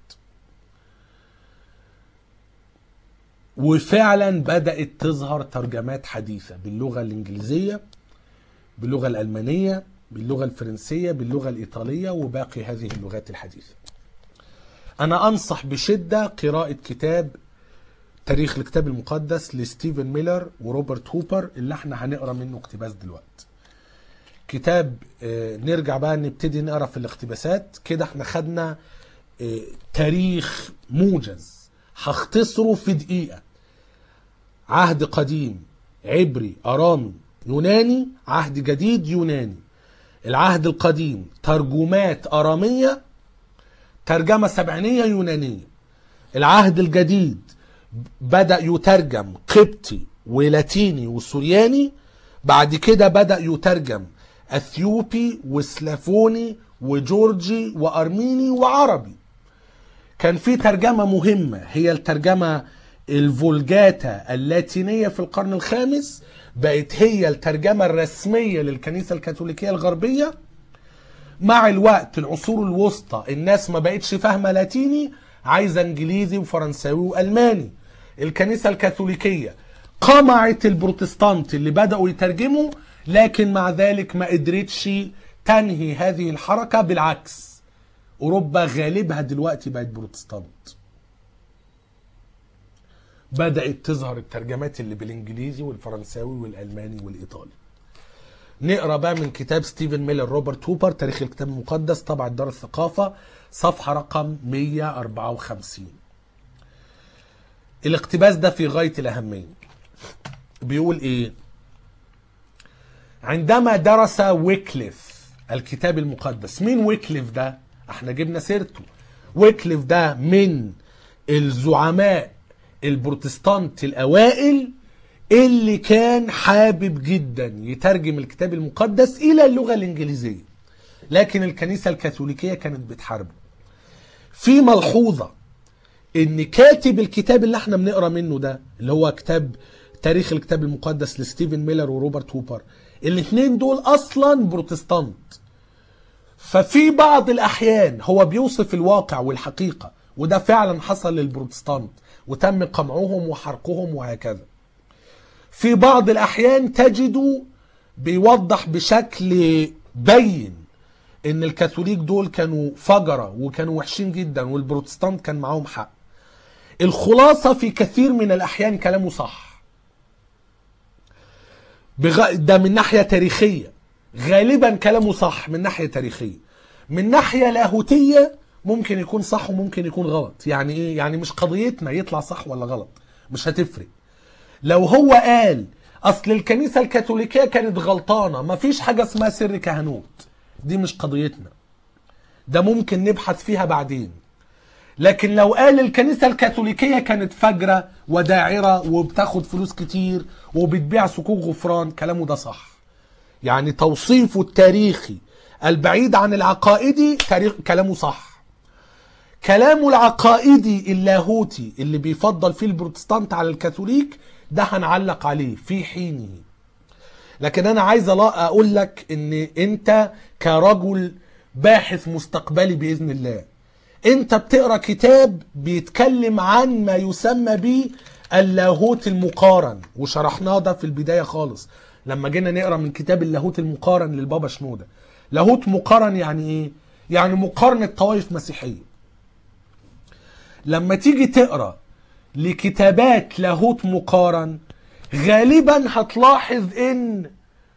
وفعلا بدات تظهر ترجمات حديثه باللغه الانجليزيه باللغه الالمانيه باللغه الفرنسيه باللغه الايطاليه وباقي هذه اللغات الحديثه انا انصح بشده قراءه كتاب تاريخ الكتاب المقدس لستيفن ميلر وروبرت هوبر اللي احنا هنقرا منه اقتباس دلوقتي كتاب آه، نرجع بقى نبتدي نقرا في الاقتباسات كده احنا خدنا آه، تاريخ موجز هختصره في دقيقة عهد قديم عبري أرامي يوناني عهد جديد يوناني العهد القديم ترجمات أرامية ترجمة سبعينية يونانية العهد الجديد بدأ يترجم قبطي ولاتيني وسورياني بعد كده بدأ يترجم اثيوبي وسلافوني وجورجي وارميني وعربي كان في ترجمة مهمة هي الترجمة الفولجاتا اللاتينية في القرن الخامس بقت هي الترجمة الرسمية للكنيسة الكاثوليكية الغربية مع الوقت العصور الوسطى الناس ما بقتش فاهمة لاتيني عايزة انجليزي وفرنساوي والماني الكنيسة الكاثوليكية قمعت البروتستانت اللي بدأوا يترجموا لكن مع ذلك ما قدرتش تنهي هذه الحركة بالعكس أوروبا غالبها دلوقتي بقت بروتستانت بدأت تظهر الترجمات اللي بالإنجليزي والفرنساوي والألماني والإيطالي نقرا بقى من كتاب ستيفن ميلر روبرت هوبر تاريخ الكتاب المقدس طبعة دار الثقافة صفحة رقم 154 الاقتباس ده في غاية الأهمية بيقول إيه عندما درس ويكليف الكتاب المقدس مين ويكليف ده احنا جبنا سيرته ويكليف ده من الزعماء البروتستانت الاوائل اللي كان حابب جدا يترجم الكتاب المقدس الى اللغه الانجليزيه لكن الكنيسه الكاثوليكيه كانت بتحاربه في ملحوظه ان كاتب الكتاب اللي احنا بنقرا منه ده اللي هو كتاب تاريخ الكتاب المقدس لستيفن ميلر وروبرت هوبر الاثنين دول اصلا بروتستانت ففي بعض الاحيان هو بيوصف الواقع والحقيقه وده فعلا حصل للبروتستانت وتم قمعهم وحرقهم وهكذا في بعض الاحيان تجدوا بيوضح بشكل بين ان الكاثوليك دول كانوا فجره وكانوا وحشين جدا والبروتستانت كان معاهم حق الخلاصه في كثير من الاحيان كلامه صح بغ... ده من ناحيه تاريخيه غالبا كلامه صح من ناحيه تاريخيه من ناحيه لاهوتيه ممكن يكون صح وممكن يكون غلط يعني ايه يعني مش قضيتنا يطلع صح ولا غلط مش هتفرق لو هو قال اصل الكنيسه الكاثوليكيه كانت غلطانه مفيش حاجه اسمها سر كهنوت دي مش قضيتنا ده ممكن نبحث فيها بعدين لكن لو قال الكنيسه الكاثوليكيه كانت فجره وداعره وبتاخد فلوس كتير وبتبيع صكوك غفران كلامه ده صح يعني توصيفه التاريخي البعيد عن العقائدي تاريخ كلامه صح كلامه العقائدي اللاهوتي اللي بيفضل فيه البروتستانت على الكاثوليك ده هنعلق عليه في حينه لكن انا عايز ألا- اقول لك ان انت كرجل باحث مستقبلي باذن الله انت بتقرا كتاب بيتكلم عن ما يسمى به اللاهوت المقارن وشرحناه ده في البدايه خالص لما جينا نقرا من كتاب اللاهوت المقارن للبابا شنوده لاهوت مقارن يعني ايه يعني مقارنه طوائف مسيحيه لما تيجي تقرا لكتابات لاهوت مقارن غالبا هتلاحظ ان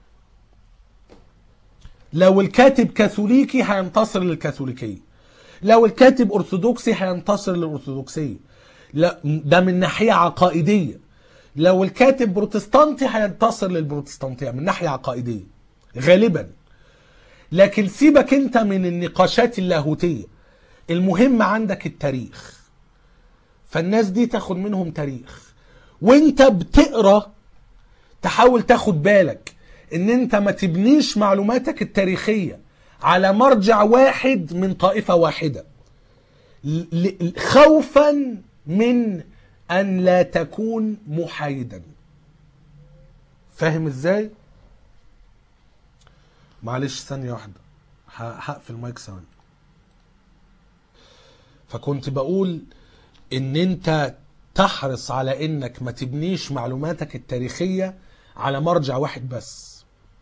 لو الكاتب كاثوليكي هينتصر للكاثوليكيه لو الكاتب ارثوذكسي هينتصر للارثوذكسيه لا ده من ناحيه عقائديه لو الكاتب بروتستانتي هينتصر للبروتستانتيه من ناحيه عقائديه غالبا لكن سيبك انت من النقاشات اللاهوتيه المهم عندك التاريخ فالناس دي تاخد منهم تاريخ وانت بتقرا تحاول تاخد بالك ان انت ما تبنيش معلوماتك التاريخيه على مرجع واحد من طائفه واحده ل- ل- خوفا من ان لا تكون محايدا فاهم ازاي معلش ثانيه واحده ه- هقفل المايك ثواني فكنت بقول ان انت تحرص على انك ما تبنيش معلوماتك التاريخية على مرجع واحد بس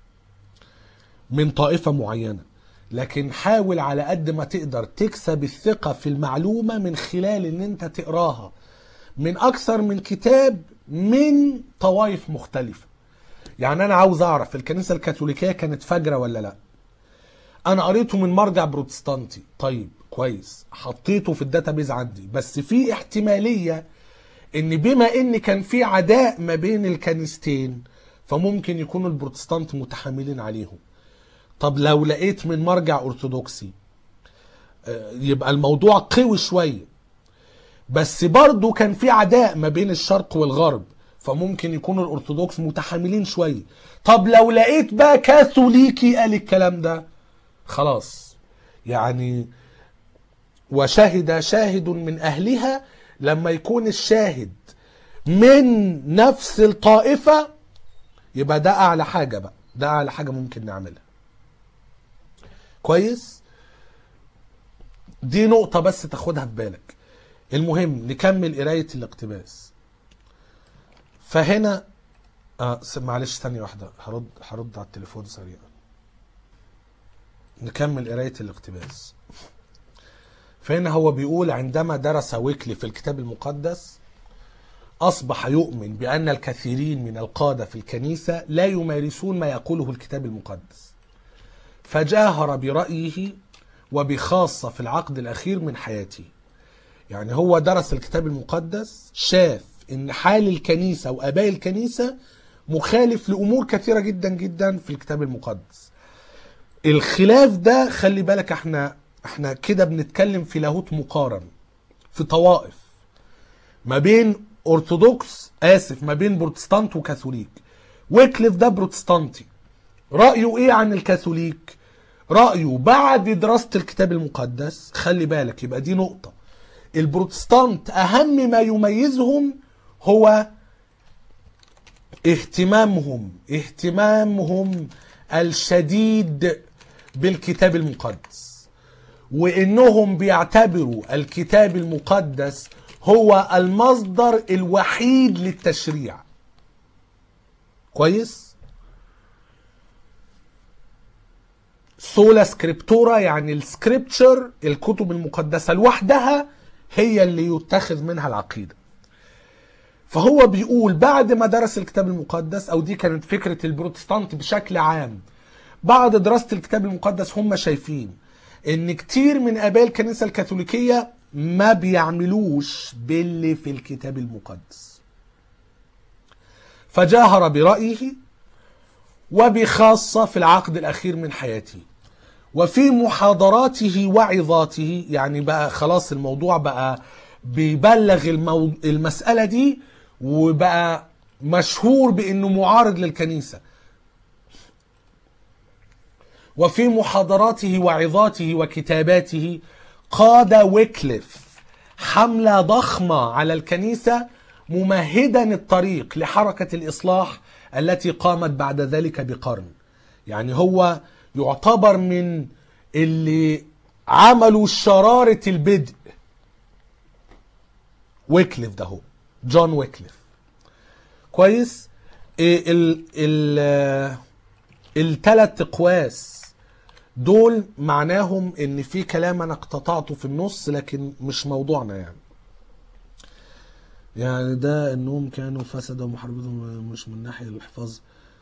من طائفة معينة لكن حاول على قد ما تقدر تكسب الثقة في المعلومة من خلال ان انت تقراها من اكثر من كتاب من طوائف مختلفة يعني انا عاوز اعرف الكنيسة الكاثوليكية كانت فجرة ولا لا انا قريته من مرجع بروتستانتي طيب كويس حطيته في الداتابيز عندي بس في احتماليه ان بما ان كان في عداء ما بين الكنيستين فممكن يكونوا البروتستانت متحاملين عليهم طب لو لقيت من مرجع ارثوذكسي آه، يبقى الموضوع قوي شويه بس برضه كان في عداء ما بين الشرق والغرب فممكن يكونوا الارثوذكس متحاملين شويه طب لو لقيت بقى كاثوليكي قال الكلام ده خلاص يعني وشهد شاهد من اهلها لما يكون الشاهد من نفس الطائفة يبقى ده اعلى حاجة بقى ده اعلى حاجة ممكن نعملها كويس دي نقطة بس تاخدها في بالك المهم نكمل قراية الاقتباس فهنا آه س- معلش ثانية واحدة هرد هرد على التليفون سريعا نكمل قراية الاقتباس فهنا هو بيقول عندما درس ويكلي في الكتاب المقدس أصبح يؤمن بأن الكثيرين من القادة في الكنيسة لا يمارسون ما يقوله الكتاب المقدس فجاهر برأيه وبخاصة في العقد الأخير من حياته يعني هو درس الكتاب المقدس شاف ان حال الكنيسة واباء الكنيسة مخالف لامور كثيرة جدا جدا في الكتاب المقدس الخلاف ده خلي بالك احنا احنا كده بنتكلم في لاهوت مقارن في طوائف ما بين ارثوذكس اسف ما بين بروتستانت وكاثوليك ويكليف ده بروتستانتي رايه ايه عن الكاثوليك رايه بعد دراسه الكتاب المقدس خلي بالك يبقى دي نقطه البروتستانت اهم ما يميزهم هو اهتمامهم اهتمامهم الشديد بالكتاب المقدس وانهم بيعتبروا الكتاب المقدس هو المصدر الوحيد للتشريع كويس سولا سكريبتورا يعني السكريبتشر الكتب المقدسة لوحدها هي اللي يتخذ منها العقيدة فهو بيقول بعد ما درس الكتاب المقدس او دي كانت فكرة البروتستانت بشكل عام بعد دراسة الكتاب المقدس هم شايفين ان كتير من اباء الكنيسة الكاثوليكية ما بيعملوش باللي في الكتاب المقدس فجاهر برأيه وبخاصة في العقد الأخير من حياته وفي محاضراته وعظاته يعني بقى خلاص الموضوع بقى بيبلغ المو... المسألة دي وبقى مشهور بأنه معارض للكنيسة وفي محاضراته وعظاته وكتاباته قاد ويكليف حملة ضخمة على الكنيسة ممهدا الطريق لحركة الإصلاح التي قامت بعد ذلك بقرن يعني هو يعتبر من اللي عملوا شرارة البدء ويكليف ده هو جون ويكليف كويس إيه ال ال التلات اقواس دول معناهم ان في كلام انا اقتطعته في النص لكن مش موضوعنا يعني يعني ده انهم كانوا فسدوا محاربتهم مش من ناحيه الحفاظ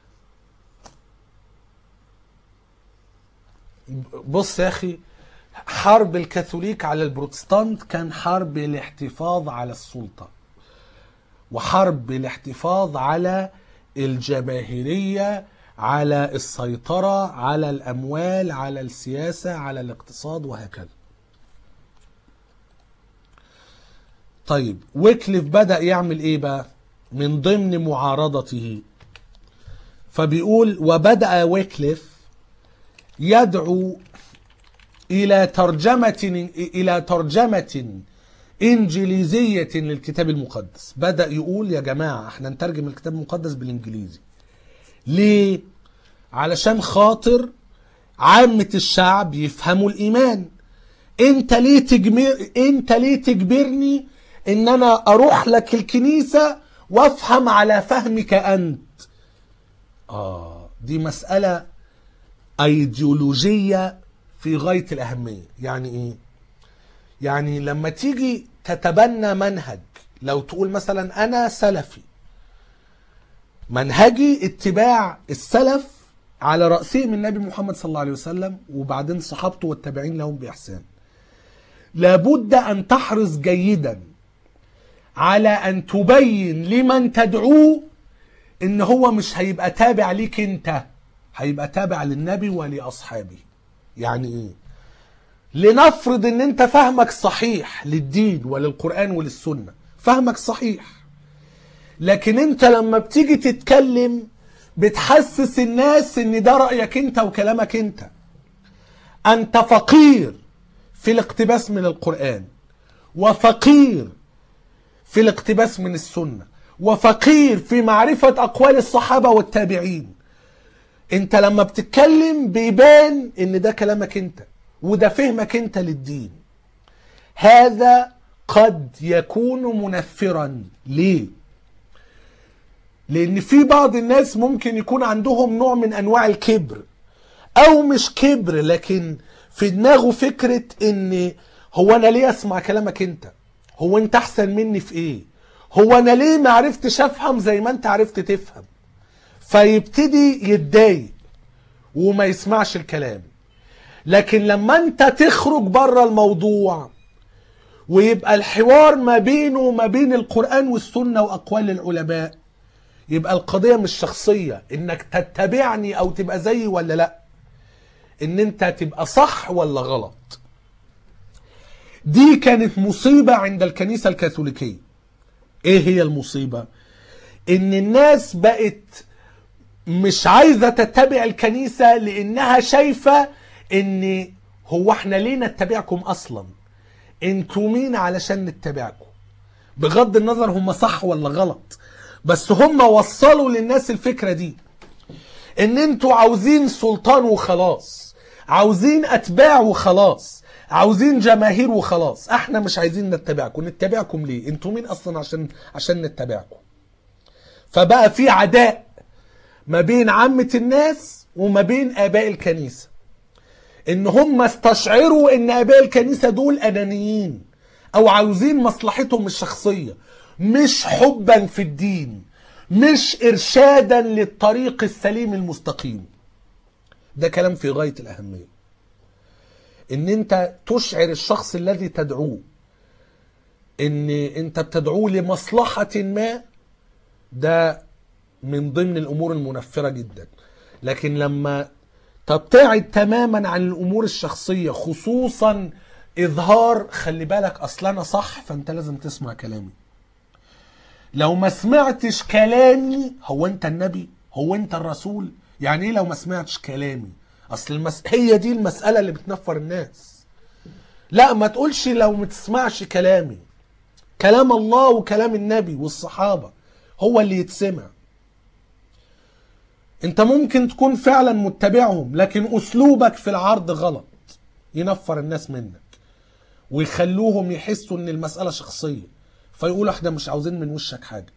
بص يا اخي حرب الكاثوليك على البروتستانت كان حرب الاحتفاظ على السلطه وحرب الاحتفاظ على الجماهيريه على السيطره على الاموال على السياسه على الاقتصاد وهكذا طيب ويكليف بدأ يعمل ايه بقى من ضمن معارضته فبيقول وبدأ ويكليف يدعو إلى ترجمة إلى ترجمة إنجليزية للكتاب المقدس بدأ يقول يا جماعة احنا نترجم الكتاب المقدس بالإنجليزي ليه؟ علشان خاطر عامة الشعب يفهموا الإيمان انت ليه تجمر انت ليه تجبرني ان انا اروح لك الكنيسة وافهم على فهمك انت اه دي مسألة ايديولوجية في غاية الاهمية يعني ايه يعني لما تيجي تتبنى منهج لو تقول مثلا انا سلفي منهجي اتباع السلف على رأسهم النبي محمد صلى الله عليه وسلم وبعدين صحابته والتابعين لهم بإحسان لابد أن تحرص جيدا على أن تبين لمن تدعوه إن هو مش هيبقى تابع ليك أنت هيبقى تابع للنبي ولأصحابه يعني إيه لنفرض ان انت فهمك صحيح للدين وللقرآن وللسنة فهمك صحيح لكن انت لما بتيجي تتكلم بتحسس الناس ان ده رأيك انت وكلامك انت انت فقير في الاقتباس من القرآن وفقير في الاقتباس من السنة وفقير في معرفة أقوال الصحابة والتابعين انت لما بتتكلم بيبان ان ده كلامك انت وده فهمك انت للدين هذا قد يكون منفرا ليه لان في بعض الناس ممكن يكون عندهم نوع من انواع الكبر او مش كبر لكن في دماغه فكرة ان هو انا ليه اسمع كلامك انت هو انت احسن مني في ايه هو انا ليه ما عرفتش افهم زي ما انت عرفت تفهم فيبتدي يتضايق وما يسمعش الكلام لكن لما انت تخرج بره الموضوع ويبقى الحوار ما بينه وما بين القرآن والسنة وأقوال العلماء يبقى القضية مش شخصية انك تتبعني او تبقى زيي ولا لا ان انت تبقى صح ولا غلط دي كانت مصيبة عند الكنيسة الكاثوليكية ايه هي المصيبة ان الناس بقت مش عايزة تتبع الكنيسة لانها شايفة ان هو احنا ليه نتبعكم اصلا انتوا مين علشان نتبعكم بغض النظر هم صح ولا غلط بس هم وصلوا للناس الفكرة دي ان انتوا عاوزين سلطان وخلاص عاوزين اتباع وخلاص عاوزين جماهير وخلاص احنا مش عايزين نتبعكم نتبعكم ليه انتوا مين اصلا عشان عشان نتبعكم فبقى في عداء ما بين عامة الناس وما بين اباء الكنيسة ان هم استشعروا ان اباء الكنيسة دول انانيين او عاوزين مصلحتهم الشخصية مش حبا في الدين مش ارشادا للطريق السليم المستقيم ده كلام في غاية الاهمية ان انت تشعر الشخص الذي تدعوه ان انت بتدعوه لمصلحة ما ده من ضمن الامور المنفرة جدا لكن لما تبتعد تماما عن الامور الشخصية خصوصا اظهار خلي بالك اصل انا صح فانت لازم تسمع كلامي لو ما سمعتش كلامي هو انت النبي هو انت الرسول يعني ايه لو ما سمعتش كلامي اصل المس... هي دي المساله اللي بتنفر الناس لا ما تقولش لو ما تسمعش كلامي كلام الله وكلام النبي والصحابه هو اللي يتسمع انت ممكن تكون فعلا متبعهم لكن اسلوبك في العرض غلط ينفر الناس منك ويخلوهم يحسوا ان المساله شخصيه فيقولوا احنا مش عاوزين من وشك حاجه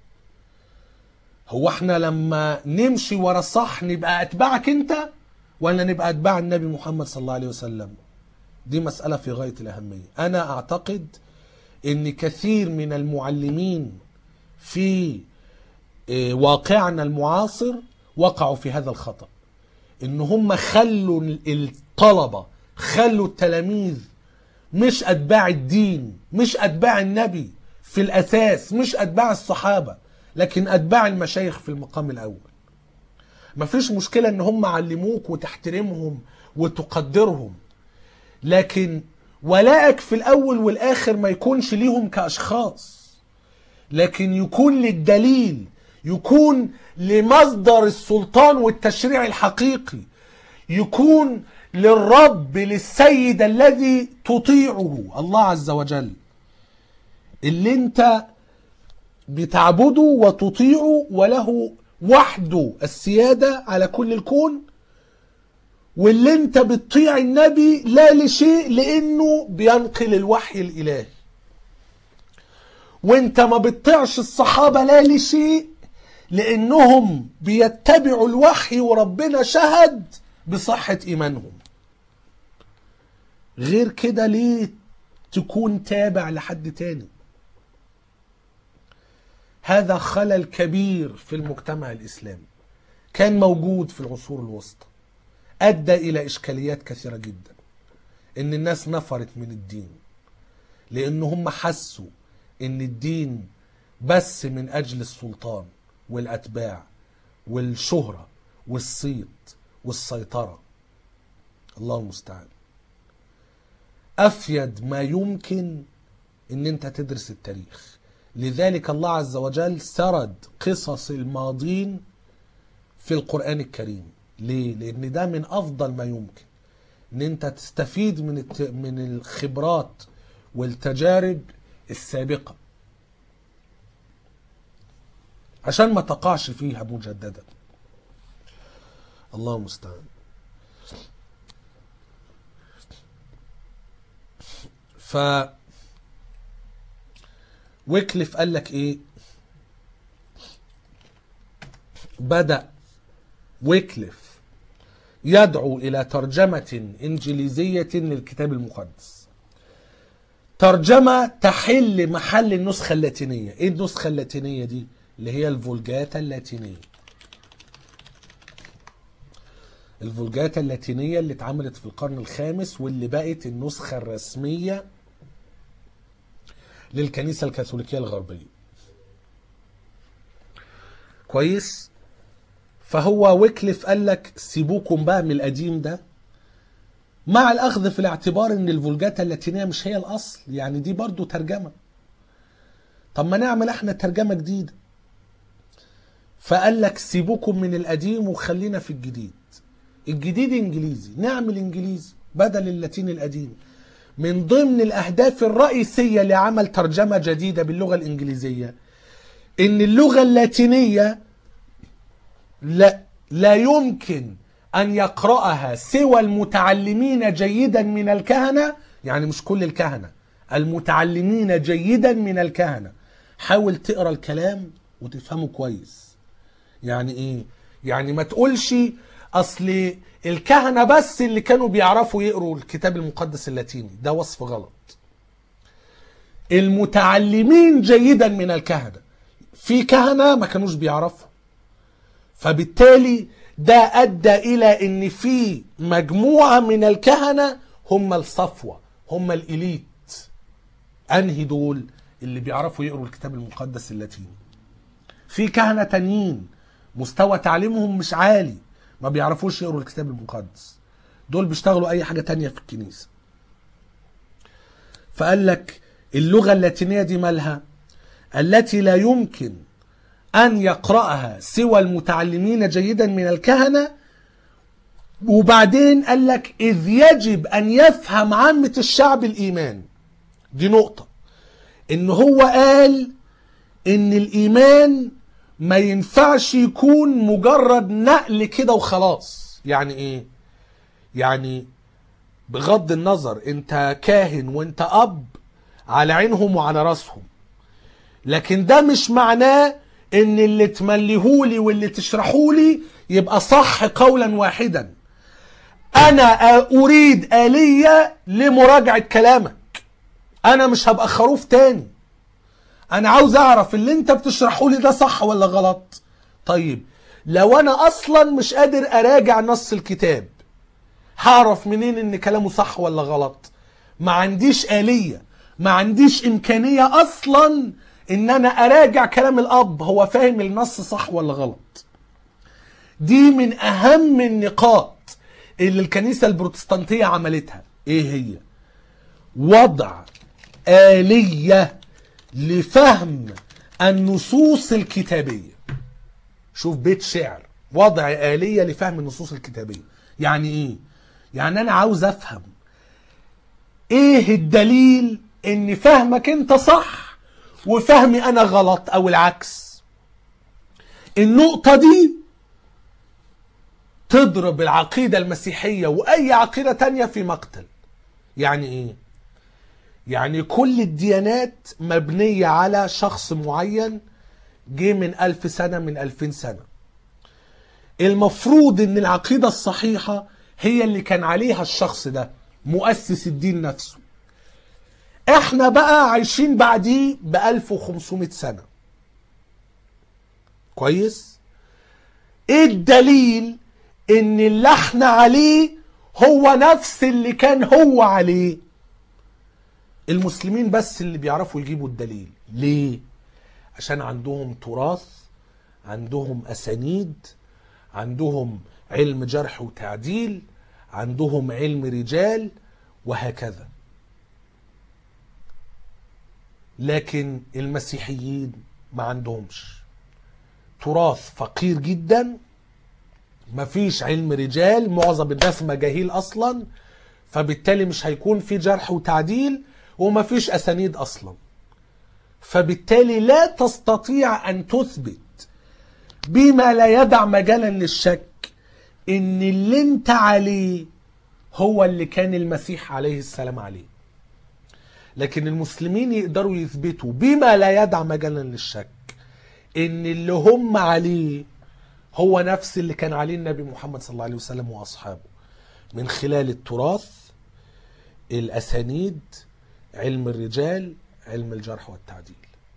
هو احنا لما نمشي ورا الصح نبقى اتباعك انت ولا نبقى اتباع النبي محمد صلى الله عليه وسلم دي مسألة في غاية الأهمية أنا أعتقد أن كثير من المعلمين في اه، واقعنا المعاصر وقعوا في هذا الخطأ ان هم خلوا الطلبة خلوا التلاميذ مش اتباع الدين مش اتباع النبي في الاساس مش اتباع الصحابة لكن اتباع المشايخ في المقام الاول مفيش مشكلة ان هم علموك وتحترمهم وتقدرهم لكن ولائك في الاول والاخر ما يكونش ليهم كاشخاص لكن يكون للدليل يكون لمصدر السلطان والتشريع الحقيقي يكون للرب للسيد الذي تطيعه الله عز وجل اللي انت بتعبده وتطيعه وله وحده السيادة على كل الكون واللي انت بتطيع النبي لا لشيء لانه بينقل الوحي الالهي وانت ما بتطيعش الصحابة لا لشيء لانهم بيتبعوا الوحي وربنا شهد بصحة ايمانهم غير كده ليه تكون تابع لحد تاني هذا خلل كبير في المجتمع الاسلامي كان موجود في العصور الوسطى ادى الى اشكاليات كثيرة جدا ان الناس نفرت من الدين لان هم حسوا ان الدين بس من اجل السلطان والاتباع والشهرة والصيت والسيطرة الله المستعان افيد ما يمكن ان انت تدرس التاريخ لذلك الله عز وجل سرد قصص الماضين في القرآن الكريم ليه؟ لأن ده من أفضل ما يمكن إن أنت تستفيد من الت... من الخبرات والتجارب السابقة عشان ما تقعش فيها مجددا الله المستعان ف ويكلف قال لك ايه بدأ ويكلف يدعو إلى ترجمة إنجليزية للكتاب المقدس ترجمة تحل محل النسخة اللاتينية إيه النسخة اللاتينية دي اللي هي الفولجاتا اللاتينية الفولجاتا اللاتينية اللي اتعملت في القرن الخامس واللي بقت النسخة الرسمية للكنيسة الكاثوليكية الغربية كويس فهو ويكليف قال لك سيبوكم بقى من القديم ده مع الاخذ في الاعتبار ان الفولجاتا اللاتينيه مش هي الاصل يعني دي برضو ترجمه طب ما نعمل احنا ترجمه جديده فقال لك سيبوكم من القديم وخلينا في الجديد الجديد انجليزي نعمل انجليزي بدل اللاتيني القديم من ضمن الاهداف الرئيسيه لعمل ترجمه جديده باللغه الانجليزيه ان اللغه اللاتينيه لا لا يمكن ان يقراها سوى المتعلمين جيدا من الكهنه يعني مش كل الكهنه المتعلمين جيدا من الكهنه حاول تقرا الكلام وتفهمه كويس يعني ايه يعني ما تقولش اصل الكهنه بس اللي كانوا بيعرفوا يقروا الكتاب المقدس اللاتيني ده وصف غلط المتعلمين جيدا من الكهنه في كهنه ما كانوش بيعرفوا فبالتالي ده ادى الى ان في مجموعه من الكهنه هم الصفوه هم الاليت انهي دول اللي بيعرفوا يقروا الكتاب المقدس اللاتيني في كهنه تانيين مستوى تعليمهم مش عالي ما بيعرفوش يقروا الكتاب المقدس دول بيشتغلوا اي حاجه تانية في الكنيسه فقال لك اللغه اللاتينيه دي مالها التي لا يمكن أن يقرأها سوى المتعلمين جيدا من الكهنة وبعدين قال لك إذ يجب أن يفهم عامة الشعب الإيمان دي نقطة إن هو قال إن الإيمان ما ينفعش يكون مجرد نقل كده وخلاص يعني إيه؟ يعني بغض النظر أنت كاهن وأنت أب على عينهم وعلى راسهم لكن ده مش معناه ان اللي تمليهولي واللي تشرحولي يبقى صح قولا واحدا انا اريد آلية لمراجعة كلامك انا مش هبقى خروف تاني انا عاوز اعرف اللي انت بتشرحولي ده صح ولا غلط طيب لو انا اصلا مش قادر اراجع نص الكتاب هعرف منين ان كلامه صح ولا غلط ما عنديش آلية ما عنديش امكانية اصلا ان انا اراجع كلام الاب هو فاهم النص صح ولا غلط دي من اهم النقاط اللي الكنيسة البروتستانتية عملتها ايه هي وضع آلية لفهم النصوص الكتابية شوف بيت شعر وضع آلية لفهم النصوص الكتابية يعني ايه يعني انا عاوز افهم ايه الدليل ان فهمك انت صح وفهمي انا غلط او العكس النقطة دي تضرب العقيدة المسيحية واي عقيدة تانية في مقتل يعني ايه يعني كل الديانات مبنية على شخص معين جه من ألف سنة من ألفين سنة المفروض ان العقيدة الصحيحة هي اللي كان عليها الشخص ده مؤسس الدين نفسه احنا بقى عايشين بعديه ب 1500 سنة كويس ايه الدليل ان اللي احنا عليه هو نفس اللي كان هو عليه المسلمين بس اللي بيعرفوا يجيبوا الدليل ليه عشان عندهم تراث عندهم اسانيد عندهم علم جرح وتعديل عندهم علم رجال وهكذا لكن المسيحيين ما عندهمش تراث فقير جدا مفيش علم رجال معظم الناس مجاهيل اصلا فبالتالي مش هيكون في جرح وتعديل ومفيش اسانيد اصلا فبالتالي لا تستطيع ان تثبت بما لا يدع مجالا للشك ان اللي انت عليه هو اللي كان المسيح عليه السلام عليه لكن المسلمين يقدروا يثبتوا بما لا يدع مجالا للشك ان اللي هم عليه هو نفس اللي كان عليه النبي محمد صلى الله عليه وسلم واصحابه من خلال التراث الاسانيد علم الرجال علم الجرح والتعديل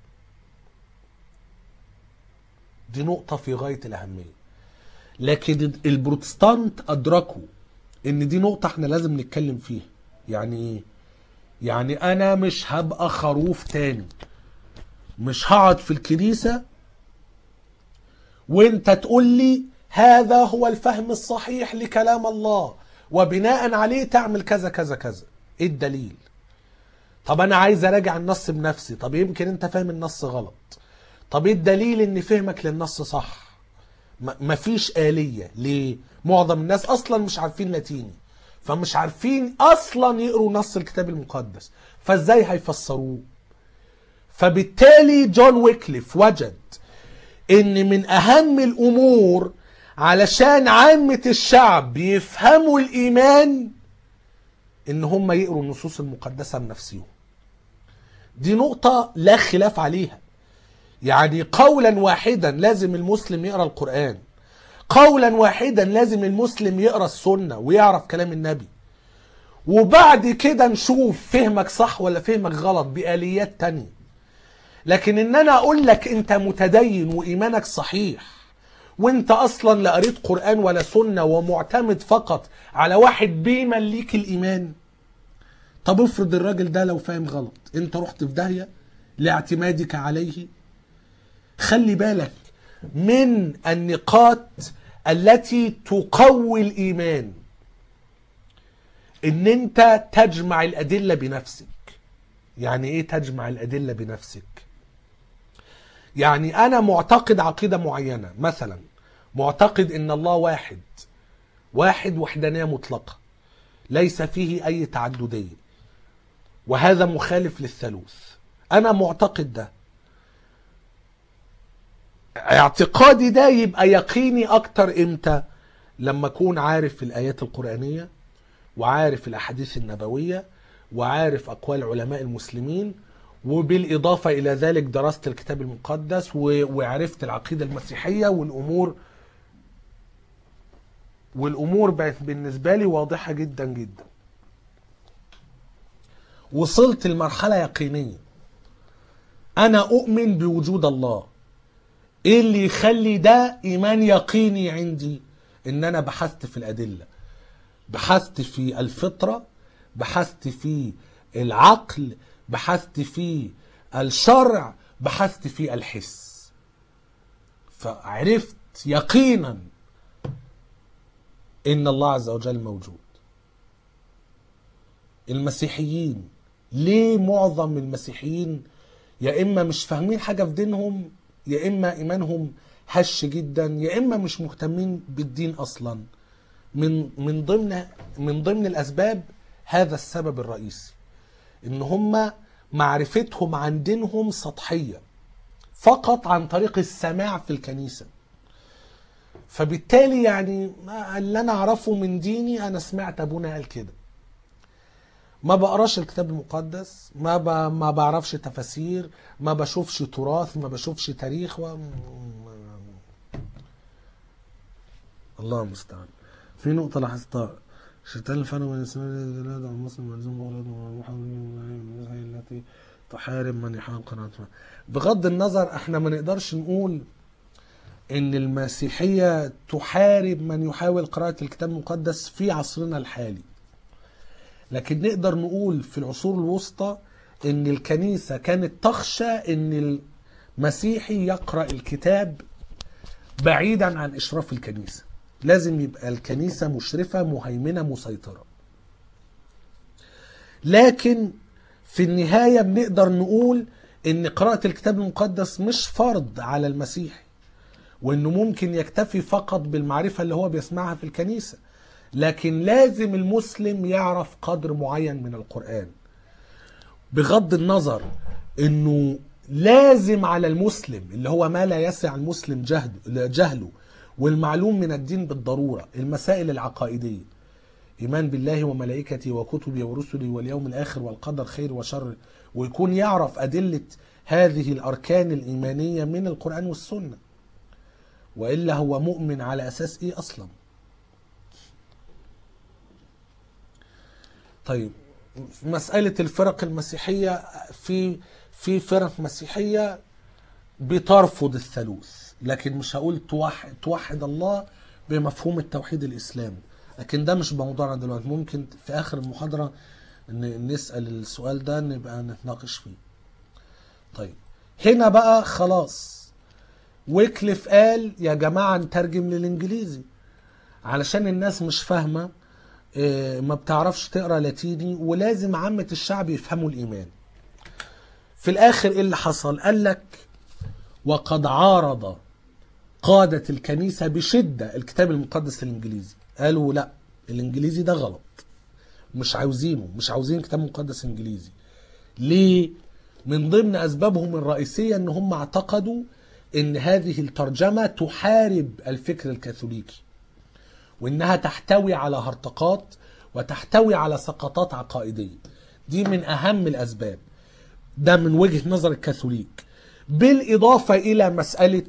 دي نقطة في غاية الأهمية لكن البروتستانت أدركوا إن دي نقطة احنا لازم نتكلم فيها يعني إيه؟ يعني أنا مش هبقى خروف تاني مش هقعد في الكنيسة وانت تقول لي هذا هو الفهم الصحيح لكلام الله وبناء عليه تعمل كذا كذا كذا ايه الدليل طب انا عايز اراجع النص بنفسي طب يمكن انت فاهم النص غلط طب ايه الدليل ان فهمك للنص صح م- مفيش آلية ليه معظم الناس اصلا مش عارفين لاتيني فمش عارفين اصلا يقروا نص الكتاب المقدس فازاي هيفسروه فبالتالي جون ويكليف وجد ان من اهم الامور علشان عامة الشعب يفهموا الايمان ان هم يقروا النصوص المقدسة بنفسهم دي نقطة لا خلاف عليها يعني قولا واحدا لازم المسلم يقرا القرآن قولا واحدا لازم المسلم يقرا السنة ويعرف كلام النبي وبعد كده نشوف فهمك صح ولا فهمك غلط بآليات تانية لكن ان انا اقول لك انت متدين وايمانك صحيح وانت اصلا لا قريت قرآن ولا سنة ومعتمد فقط على واحد بيمليك الايمان طب افرض الراجل ده لو فاهم غلط انت رحت في داهية لاعتمادك عليه خلي بالك من النقاط التي تقوي الايمان ان انت تجمع الادله بنفسك يعني ايه تجمع الادله بنفسك يعني انا معتقد عقيده معينه مثلا معتقد ان الله واحد واحد وحدانية مطلقة ليس فيه أي تعددية وهذا مخالف للثالوث أنا معتقد ده اعتقادي ده يبقى يقيني أكتر إمتى لما أكون عارف الآيات القرآنية وعارف الأحاديث النبوية وعارف أقوال علماء المسلمين وبالإضافة إلى ذلك درست الكتاب المقدس و- وعرفت العقيدة المسيحية والأمور والأمور بقت بالنسبة لي واضحة جدا جدا وصلت لمرحلة يقينية أنا أؤمن بوجود الله إيه اللي يخلي ده إيمان يقيني عندي إن أنا بحثت في الأدلة بحثت في الفطرة بحثت في العقل بحثت في الشرع بحثت في الحس فعرفت يقينا ان الله عز وجل موجود المسيحيين ليه معظم المسيحيين يا اما مش فاهمين حاجه في دينهم يا اما ايمانهم هش جدا يا اما مش مهتمين بالدين اصلا من من ضمن من ضمن الاسباب هذا السبب الرئيسي ان هم معرفتهم عن دينهم سطحيه فقط عن طريق السماع في الكنيسه فبالتالي يعني ما- اللي انا اعرفه من ديني انا سمعت ابونا قال كده ما بقراش الكتاب المقدس ما ب... ما بعرفش تفاسير ما بشوفش تراث ما بشوفش تاريخ و... الله المستعان في نقطة لاحظتها شتان الفرق بين الإسلام لا يدعو المسلم ملزوم بغلط ومحاول التي تحارب من يحاول قناعته بغض النظر احنا ما نقدرش نقول ان المسيحية تحارب من يحاول قراءة الكتاب المقدس في عصرنا الحالي لكن نقدر نقول في العصور الوسطى ان الكنيسة كانت تخشى ان المسيحي يقرأ الكتاب بعيدا عن اشراف الكنيسة لازم يبقى الكنيسة مشرفة مهيمنة مسيطرة لكن في النهاية بنقدر نقول ان قراءة الكتاب المقدس مش فرض على المسيحي وانه ممكن يكتفي فقط بالمعرفة اللي هو بيسمعها في الكنيسة لكن لازم المسلم يعرف قدر معين من القرآن بغض النظر انه لازم على المسلم اللي هو ما لا يسع المسلم جهد- جهله والمعلوم من الدين بالضرورة المسائل العقائدية إيمان بالله وملائكته وكتبه ورسله واليوم الآخر والقدر خير وشر ويكون يعرف أدلة هذه الأركان الإيمانية من القرآن والسنة وإلا هو مؤمن على أساس إيه أصلا طيب مسألة الفرق المسيحية في في فرق مسيحية بترفض الثالوث لكن مش هقول توحد, توحد الله بمفهوم التوحيد الإسلامي لكن ده مش موضوعنا دلوقتي ممكن في آخر المحاضرة ن- نسأل السؤال ده نبقى نتناقش فيه طيب هنا بقى خلاص ويكليف قال يا جماعة نترجم للإنجليزي علشان الناس مش فاهمة آه، ما بتعرفش تقرا لاتيني ولازم عامة الشعب يفهموا الإيمان في الآخر إيه اللي حصل قال لك وقد عارض قادة الكنيسة بشدة الكتاب المقدس الإنجليزي قالوا لا الإنجليزي ده غلط مش عاوزينه مش عاوزين كتاب مقدس إنجليزي ليه؟ من ضمن أسبابهم الرئيسية إن هم اعتقدوا إن هذه الترجمة تحارب الفكر الكاثوليكي وإنها تحتوي على هرطقات وتحتوي على سقطات عقائدية دي من أهم الأسباب ده من وجهة نظر الكاثوليك بالإضافة إلى مسألة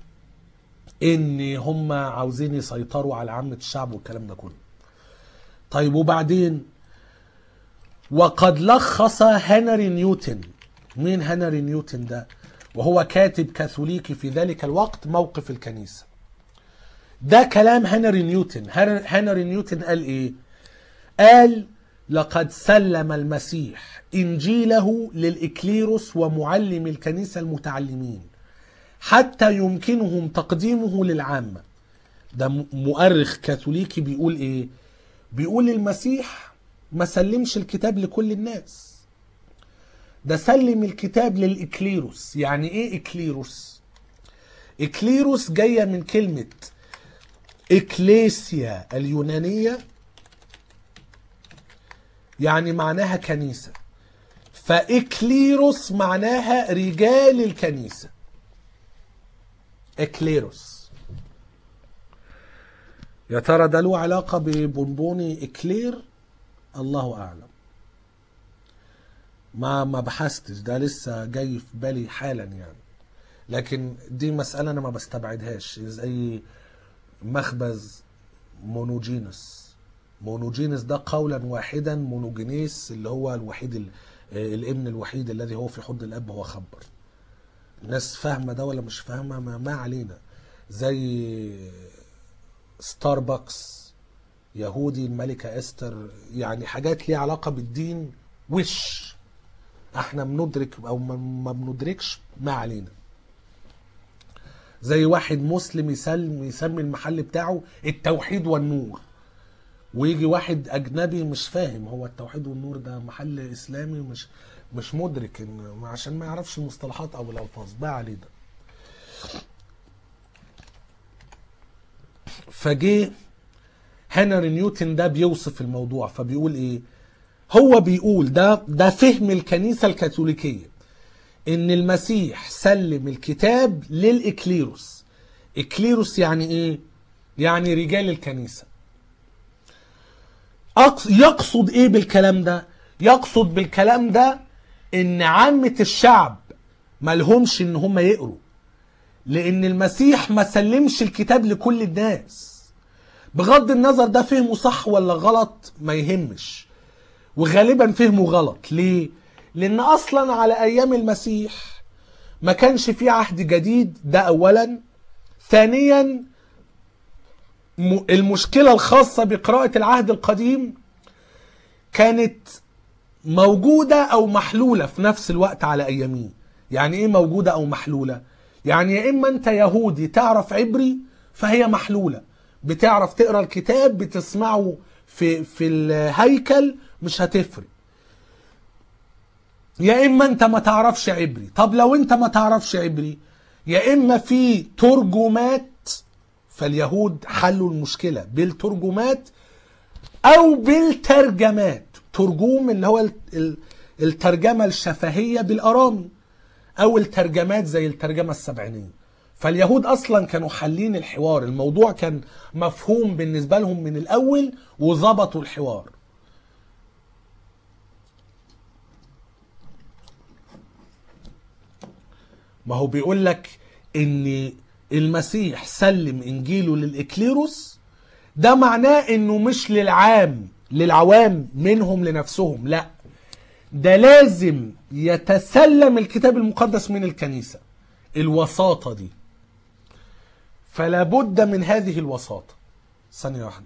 إن هم عاوزين يسيطروا على عامة الشعب والكلام ده كله طيب وبعدين وقد لخص هنري نيوتن مين هنري نيوتن ده وهو كاتب كاثوليكي في ذلك الوقت موقف الكنيسة ده كلام هنري نيوتن هر- هنري نيوتن قال ايه قال لقد سلم المسيح انجيله للاكليروس ومعلم الكنيسه المتعلمين حتى يمكنهم تقديمه للعامه ده م- مؤرخ كاثوليكي بيقول ايه بيقول المسيح ما سلمش الكتاب لكل الناس ده سلم الكتاب للاكليروس يعني ايه اكليروس اكليروس جايه من كلمه إكليسيا اليونانية يعني معناها كنيسة فإكليروس معناها رجال الكنيسة إكليروس يا ترى ده له علاقة ببونبوني إكلير الله أعلم ما ما بحثتش ده لسه جاي في بالي حالا يعني لكن دي مسألة أنا ما بستبعدهاش زي مخبز مونوجينس مونوجينس ده قولا واحدا مونوجينيس اللي هو الوحيد ال- الابن الوحيد الذي هو في حضن الاب هو خبر الناس فاهمه ده ولا مش فاهمه ما, ما علينا زي ستاربكس يهودي الملكة استر يعني حاجات ليها علاقة بالدين وش احنا بندرك او ما- ما بندركش ما علينا زي واحد مسلم يسلم يسمي المحل بتاعه التوحيد والنور ويجي واحد اجنبي مش فاهم هو التوحيد والنور ده محل اسلامي مش مش مدرك ان عشان ما يعرفش المصطلحات او الالفاظ بقى علينا فجه هنري نيوتن ده بيوصف الموضوع فبيقول ايه هو بيقول ده ده فهم الكنيسه الكاثوليكيه ان المسيح سلم الكتاب للاكليروس اكليروس يعني ايه يعني رجال الكنيسه أقص- يقصد ايه بالكلام ده يقصد بالكلام ده ان عامة الشعب ملهمش ان هم يقروا لان المسيح ما سلمش الكتاب لكل الناس بغض النظر ده فهمه صح ولا غلط ما يهمش وغالبا فهمه غلط ليه لان اصلا على ايام المسيح ما كانش في عهد جديد ده اولا ثانيا م- المشكلة الخاصة بقراءة العهد القديم كانت موجودة أو محلولة في نفس الوقت على أياميه يعني إيه موجودة أو محلولة؟ يعني يا إما أنت يهودي تعرف عبري فهي محلولة بتعرف تقرأ الكتاب بتسمعه في, في الهيكل مش هتفرق يا إما أنت ما تعرفش عبري طب لو أنت ما تعرفش عبري يا إما في ترجمات فاليهود حلوا المشكلة بالترجمات أو بالترجمات ترجوم اللي هو ال- ال- الترجمة الشفهية بالأرامي أو الترجمات زي الترجمة السبعينية فاليهود أصلا كانوا حالين الحوار الموضوع كان مفهوم بالنسبة لهم من الأول وظبطوا الحوار ما هو بيقول لك ان المسيح سلم انجيله للاكليروس ده معناه انه مش للعام للعوام منهم لنفسهم لا ده لازم يتسلم الكتاب المقدس من الكنيسة الوساطة دي فلا بد من هذه الوساطة ثانية واحدة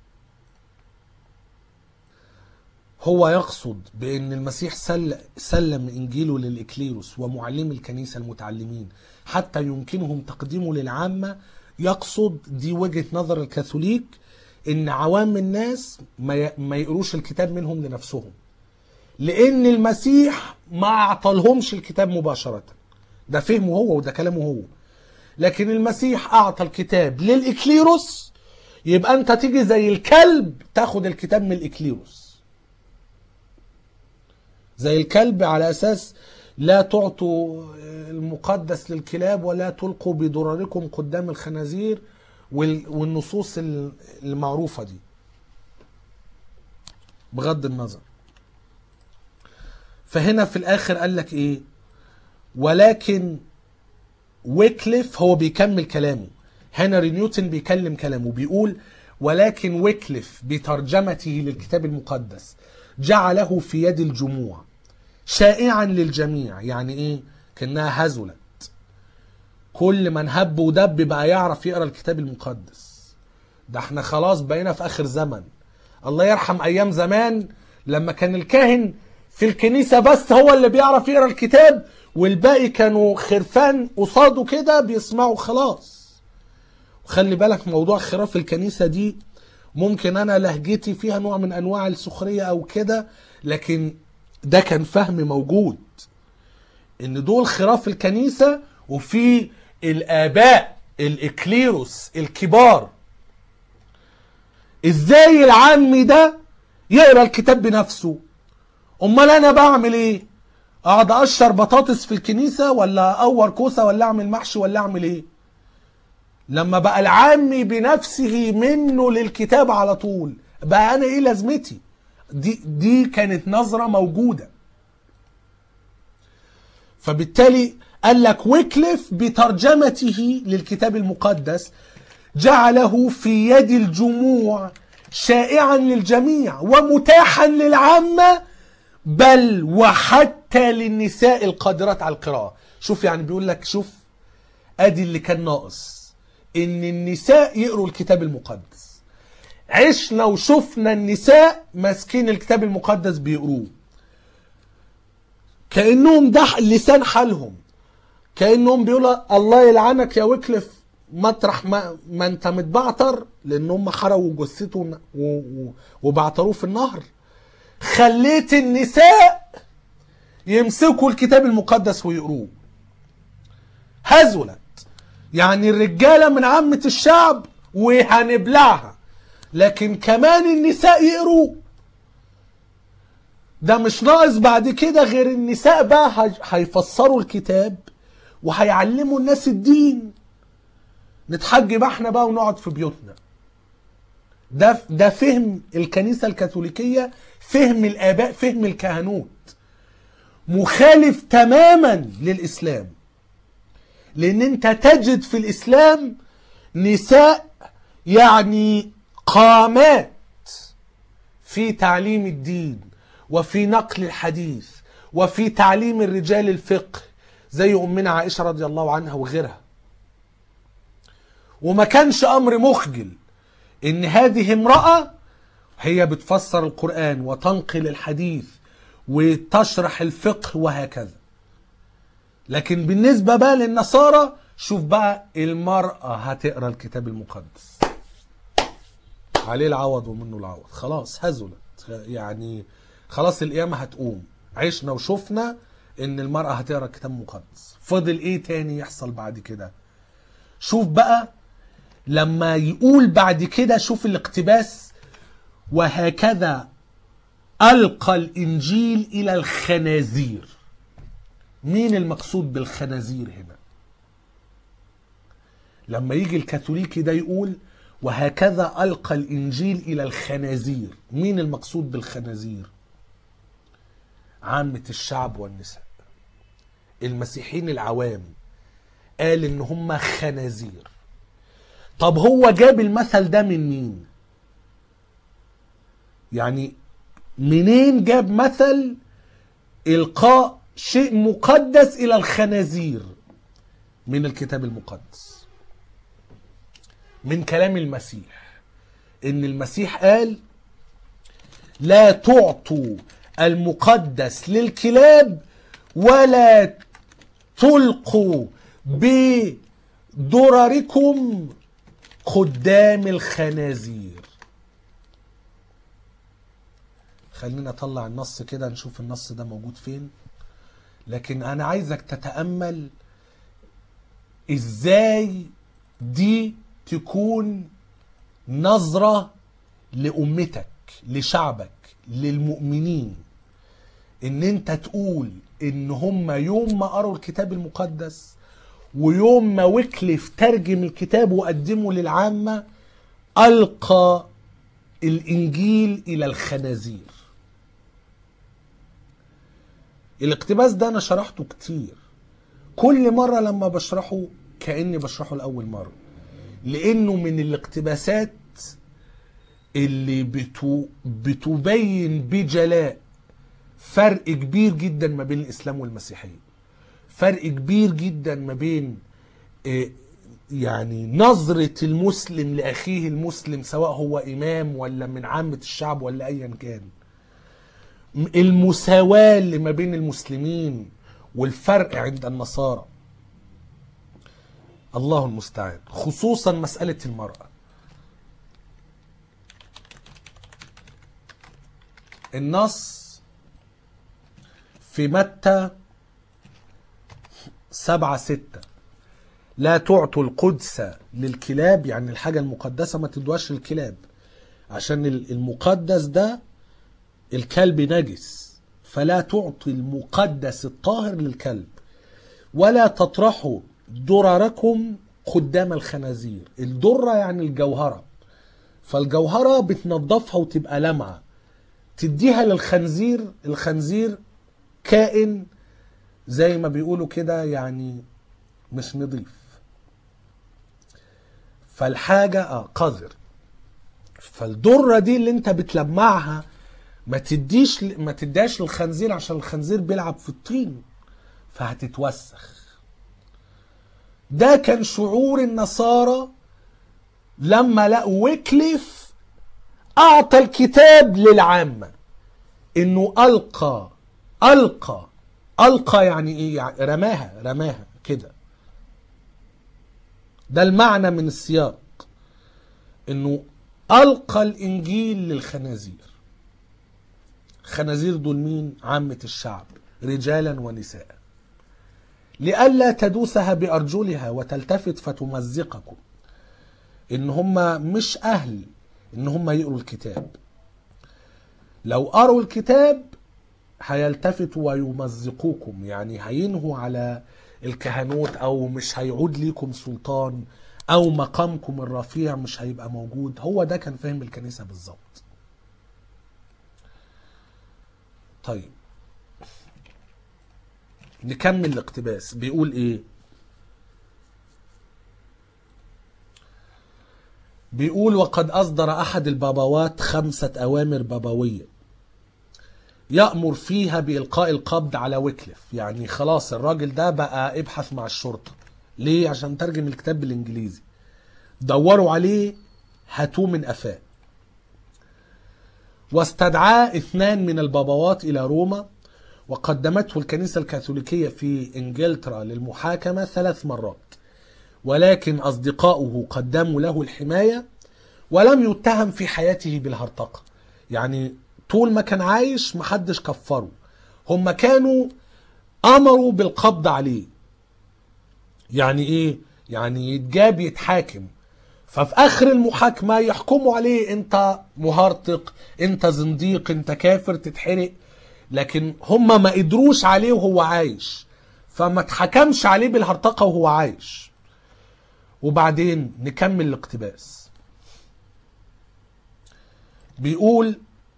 هو يقصد بأن المسيح سل سلم إنجيله للإكليروس ومعلمي الكنيسة المتعلمين حتى يمكنهم تقديمه للعامة يقصد دي وجهة نظر الكاثوليك إن عوام الناس ما ي- ما يقروش الكتاب منهم لنفسهم لأن المسيح ما أعطالهمش الكتاب مباشرة ده فهمه هو وده كلامه هو لكن المسيح أعطى الكتاب للإكليروس يبقى أنت تيجي زي الكلب تاخد الكتاب من الإكليروس زي الكلب على اساس لا تعطوا المقدس للكلاب ولا تلقوا بدراركم قدام الخنازير وال- والنصوص ال- المعروفه دي بغض النظر فهنا في الاخر قال لك ايه ولكن ويكليف هو بيكمل كلامه هنري نيوتن بيكلم كلامه بيقول ولكن ويكليف بترجمته للكتاب المقدس جعله في يد الجموع شائعا للجميع يعني ايه كانها هزلت كل من هب ودب بقى يعرف يقرا الكتاب المقدس ده احنا خلاص بقينا في اخر زمن الله يرحم ايام زمان لما كان الكاهن في الكنيسه بس هو اللي بيعرف يقرا الكتاب والباقي كانوا خرفان قصاده كده بيسمعوا خلاص وخلي بالك موضوع خراف الكنيسه دي ممكن انا لهجتي فيها نوع من انواع السخريه او كده لكن ده كان فهم موجود ان دول خراف الكنيسه وفي الاباء الاكليروس الكبار ازاي العامي ده يقرا الكتاب بنفسه امال انا بعمل ايه اقعد اقشر بطاطس في الكنيسه ولا اقور كوسه ولا اعمل محشي ولا اعمل ايه لما بقى العامي بنفسه منه للكتاب على طول بقى انا ايه لازمتي دي دي كانت نظره موجوده فبالتالي قال لك ويكليف بترجمته للكتاب المقدس جعله في يد الجموع شائعا للجميع ومتاحا للعامه بل وحتى للنساء القادرات على القراءه شوف يعني بيقول لك شوف ادي اللي كان ناقص ان النساء يقروا الكتاب المقدس عشنا وشفنا النساء ماسكين الكتاب المقدس بيقروه كانهم ده لسان حالهم كانهم بيقولوا الله يلعنك يا ويكلف مطرح ما, ما انت متبعتر لان هم حرقوا جثته و- و- وبعتروه في النهر خليت النساء يمسكوا الكتاب المقدس ويقروه هزلت يعني الرجاله من عامه الشعب وهنبلعها لكن كمان النساء يقروه ده مش ناقص بعد كده غير النساء بقى هي- هيفسروا الكتاب وهيعلموا الناس الدين نتحجب احنا بقى ونقعد في بيوتنا ده ده فهم الكنيسه الكاثوليكيه فهم الاباء فهم الكهنوت مخالف تماما للاسلام لان انت تجد في الاسلام نساء يعني قامات في تعليم الدين وفي نقل الحديث وفي تعليم الرجال الفقه زي امنا عائشه رضي الله عنها وغيرها وما كانش امر مخجل ان هذه امراه هي بتفسر القران وتنقل الحديث وتشرح الفقه وهكذا لكن بالنسبه بقى للنصارى شوف بقى المراه هتقرا الكتاب المقدس عليه العوض ومنه العوض خلاص هزلت يعني خلاص القيامه هتقوم عشنا وشفنا ان المراه هتقرا الكتاب المقدس فضل ايه تاني يحصل بعد كده شوف بقى لما يقول بعد كده شوف الاقتباس وهكذا ألقى الإنجيل إلى الخنازير مين المقصود بالخنازير هنا لما يجي الكاثوليكي ده يقول وهكذا ألقى الإنجيل إلى الخنازير مين المقصود بالخنازير عامة الشعب والنساء المسيحيين العوام قال إن هم خنازير طب هو جاب المثل ده من مين يعني منين جاب مثل القاء شيء مقدس الى الخنازير من الكتاب المقدس من كلام المسيح ان المسيح قال لا تعطوا المقدس للكلاب ولا تلقوا بدرركم قدام الخنازير خلينا نطلع النص كده نشوف النص ده موجود فين لكن انا عايزك تتامل ازاي دي تكون نظره لامتك لشعبك للمؤمنين ان انت تقول ان هم يوم ما قروا الكتاب المقدس ويوم ما ويكليف ترجم الكتاب وقدمه للعامه القى الانجيل الى الخنازير الاقتباس ده انا شرحته كتير كل مرة لما بشرحه كأني بشرحه لأول مرة لأنه من الاقتباسات اللي بتو بتبين بجلاء فرق كبير جدا ما بين الإسلام والمسيحية فرق كبير جدا ما بين آه، يعني نظرة المسلم لأخيه المسلم سواء هو إمام ولا من عامة الشعب ولا أيا كان المساواة اللي ما بين المسلمين والفرق عند النصارى الله المستعان خصوصا مسألة المرأة النص في متى سبعة ستة لا تعطوا القدس للكلاب يعني الحاجة المقدسة ما تدواش للكلاب عشان ال- المقدس ده الكلب نجس فلا تعطي المقدس الطاهر للكلب ولا تطرحوا درركم قدام الخنازير الدرة يعني الجوهرة فالجوهرة بتنضفها وتبقى لمعة تديها للخنزير الخنزير كائن زي ما بيقولوا كده يعني مش نظيف فالحاجة اه قذر فالدرة دي اللي انت بتلمعها ما تديش ما تديهاش للخنزير عشان الخنزير بيلعب في الطين فهتتوسخ ده كان شعور النصارى لما لقوا ويكليف اعطى الكتاب للعامه انه القى القى القى يعني ايه يعني رماها رماها كده ده المعنى من السياق انه القى الانجيل للخنازير خنازير دول مين عامه الشعب رجالا ونساء لئلا تدوسها بارجلها وتلتفت فتمزقكم ان هم مش اهل ان هم يقروا الكتاب لو قروا الكتاب هيلتفتوا ويمزقوكم يعني هينهوا على الكهنوت او مش هيعود ليكم سلطان او مقامكم الرفيع مش هيبقى موجود هو ده كان فهم الكنيسة بالظبط طيب نكمل الاقتباس بيقول ايه بيقول وقد أصدر أحد البابوات خمسة أوامر بابوية يأمر فيها بإلقاء القبض على ويكليف يعني خلاص الراجل ده بقى ابحث مع الشرطة ليه عشان ترجم الكتاب بالإنجليزي دوروا عليه هاتوه من قفاه واستدعاه اثنان من البابوات إلى روما وقدمته الكنيسة الكاثوليكية في إنجلترا للمحاكمة ثلاث مرات ولكن أصدقاؤه قدموا له الحماية ولم يتهم في حياته بالهرطقة يعني طول ما كان عايش محدش كفره هم كانوا أمروا بالقبض عليه يعني إيه؟ يعني يتجاب يتحاكم ففي آخر المحاكمة يحكموا عليه أنت مهرطق أنت زنديق أنت كافر تتحرق لكن هم ما قدروش عليه وهو عايش فما اتحكمش عليه بالهرطقة وهو عايش وبعدين نكمل الاقتباس بيقول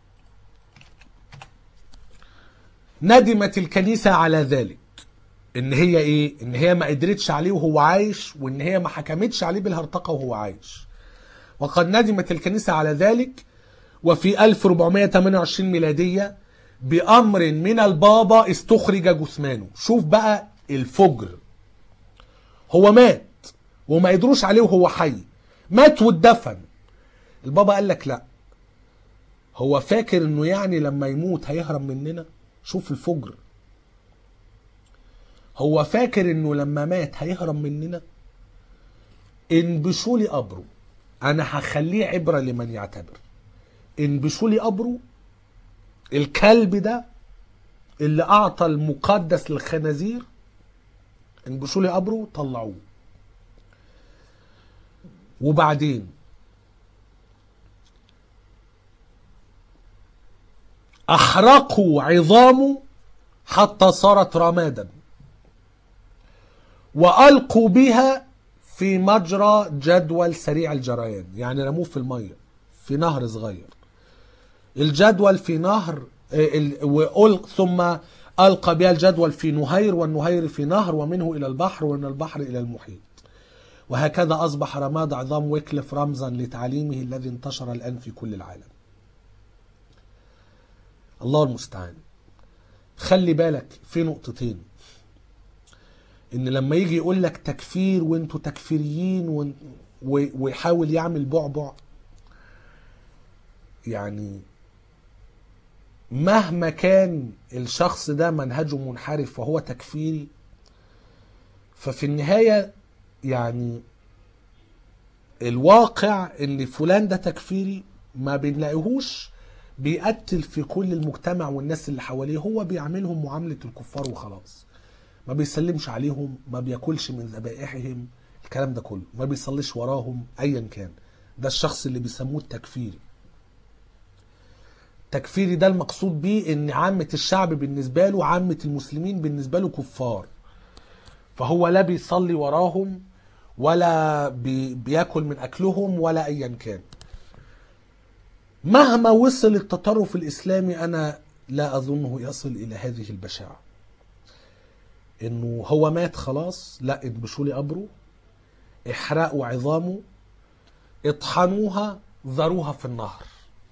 ندمت الكنيسة على ذلك ان هي ايه ان هي ما قدرتش عليه وهو عايش وان هي ما حكمتش عليه بالهرطقة وهو عايش وقد ندمت الكنيسة على ذلك وفي 1428 ميلادية بأمر من البابا استخرج جثمانه شوف بقى الفجر هو مات وما قدروش عليه وهو حي مات واتدفن البابا قال لك لا هو فاكر انه يعني لما يموت هيهرب مننا شوف الفجر هو فاكر انه لما مات هيهرب مننا انبشوا لي قبره انا هخليه عبره لمن يعتبر انبشوا لي قبره الكلب ده اللي اعطى المقدس للخنازير انبشوا لي قبره طلعوه وبعدين احرقوا عظامه حتى صارت رمادا والقوا بها في مجرى جدول سريع الجريان يعني رموه في الميه في نهر صغير الجدول في نهر وأل... ثم ألقى بها الجدول في نهير والنهير في نهر ومنه إلى البحر ومن البحر إلى المحيط وهكذا أصبح رماد عظام ويكلف رمزا لتعليمه الذي انتشر الآن في كل العالم الله المستعان خلي بالك في نقطتين ان لما يجي يقول لك تكفير وانتوا تكفيريين و... ويحاول يعمل بعبع يعني مهما كان الشخص ده منهجه منحرف وهو تكفيري ففي النهاية يعني الواقع ان فلان ده تكفيري ما بنلاقيهوش بيقتل في كل المجتمع والناس اللي حواليه هو بيعملهم معاملة الكفار وخلاص ما بيسلمش عليهم ما بياكلش من ذبائحهم الكلام ده كله ما بيصليش وراهم ايا كان ده الشخص اللي بيسموه التكفيري تكفيري ده المقصود بيه ان عامة الشعب بالنسبة له عامة المسلمين بالنسبة له كفار فهو لا بيصلي وراهم ولا بي بياكل من اكلهم ولا ايا كان مهما وصل التطرف الاسلامي انا لا اظنه يصل الى هذه البشاعه انه هو مات خلاص لا انبشوا لي قبره احرقوا عظامه اطحنوها ذروها في النهر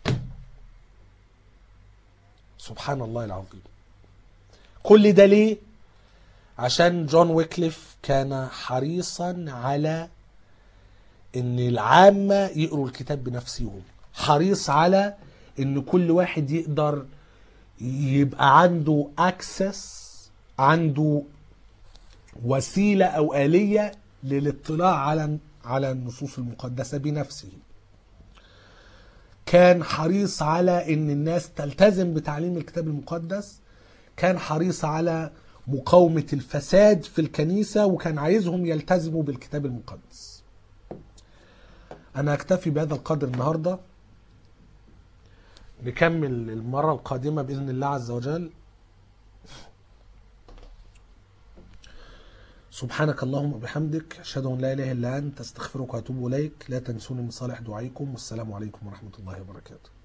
سبحان الله العظيم كل ده ليه عشان جون ويكليف كان حريصا على ان العامة يقروا الكتاب بنفسهم حريص على ان كل واحد يقدر يبقى عنده اكسس عنده وسيلة او آلية للاطلاع على على النصوص المقدسة بنفسه كان حريص على ان الناس تلتزم بتعليم الكتاب المقدس كان حريص على مقاومة الفساد في الكنيسة وكان عايزهم يلتزموا بالكتاب المقدس أنا أكتفي بهذا القدر النهاردة نكمل المرة القادمة بإذن الله عز وجل سبحانك اللهم وبحمدك أشهد أن لا إله إلا أنت أستغفرك وأتوب إليك لا تنسوني من صالح دعائكم والسلام عليكم ورحمة الله وبركاته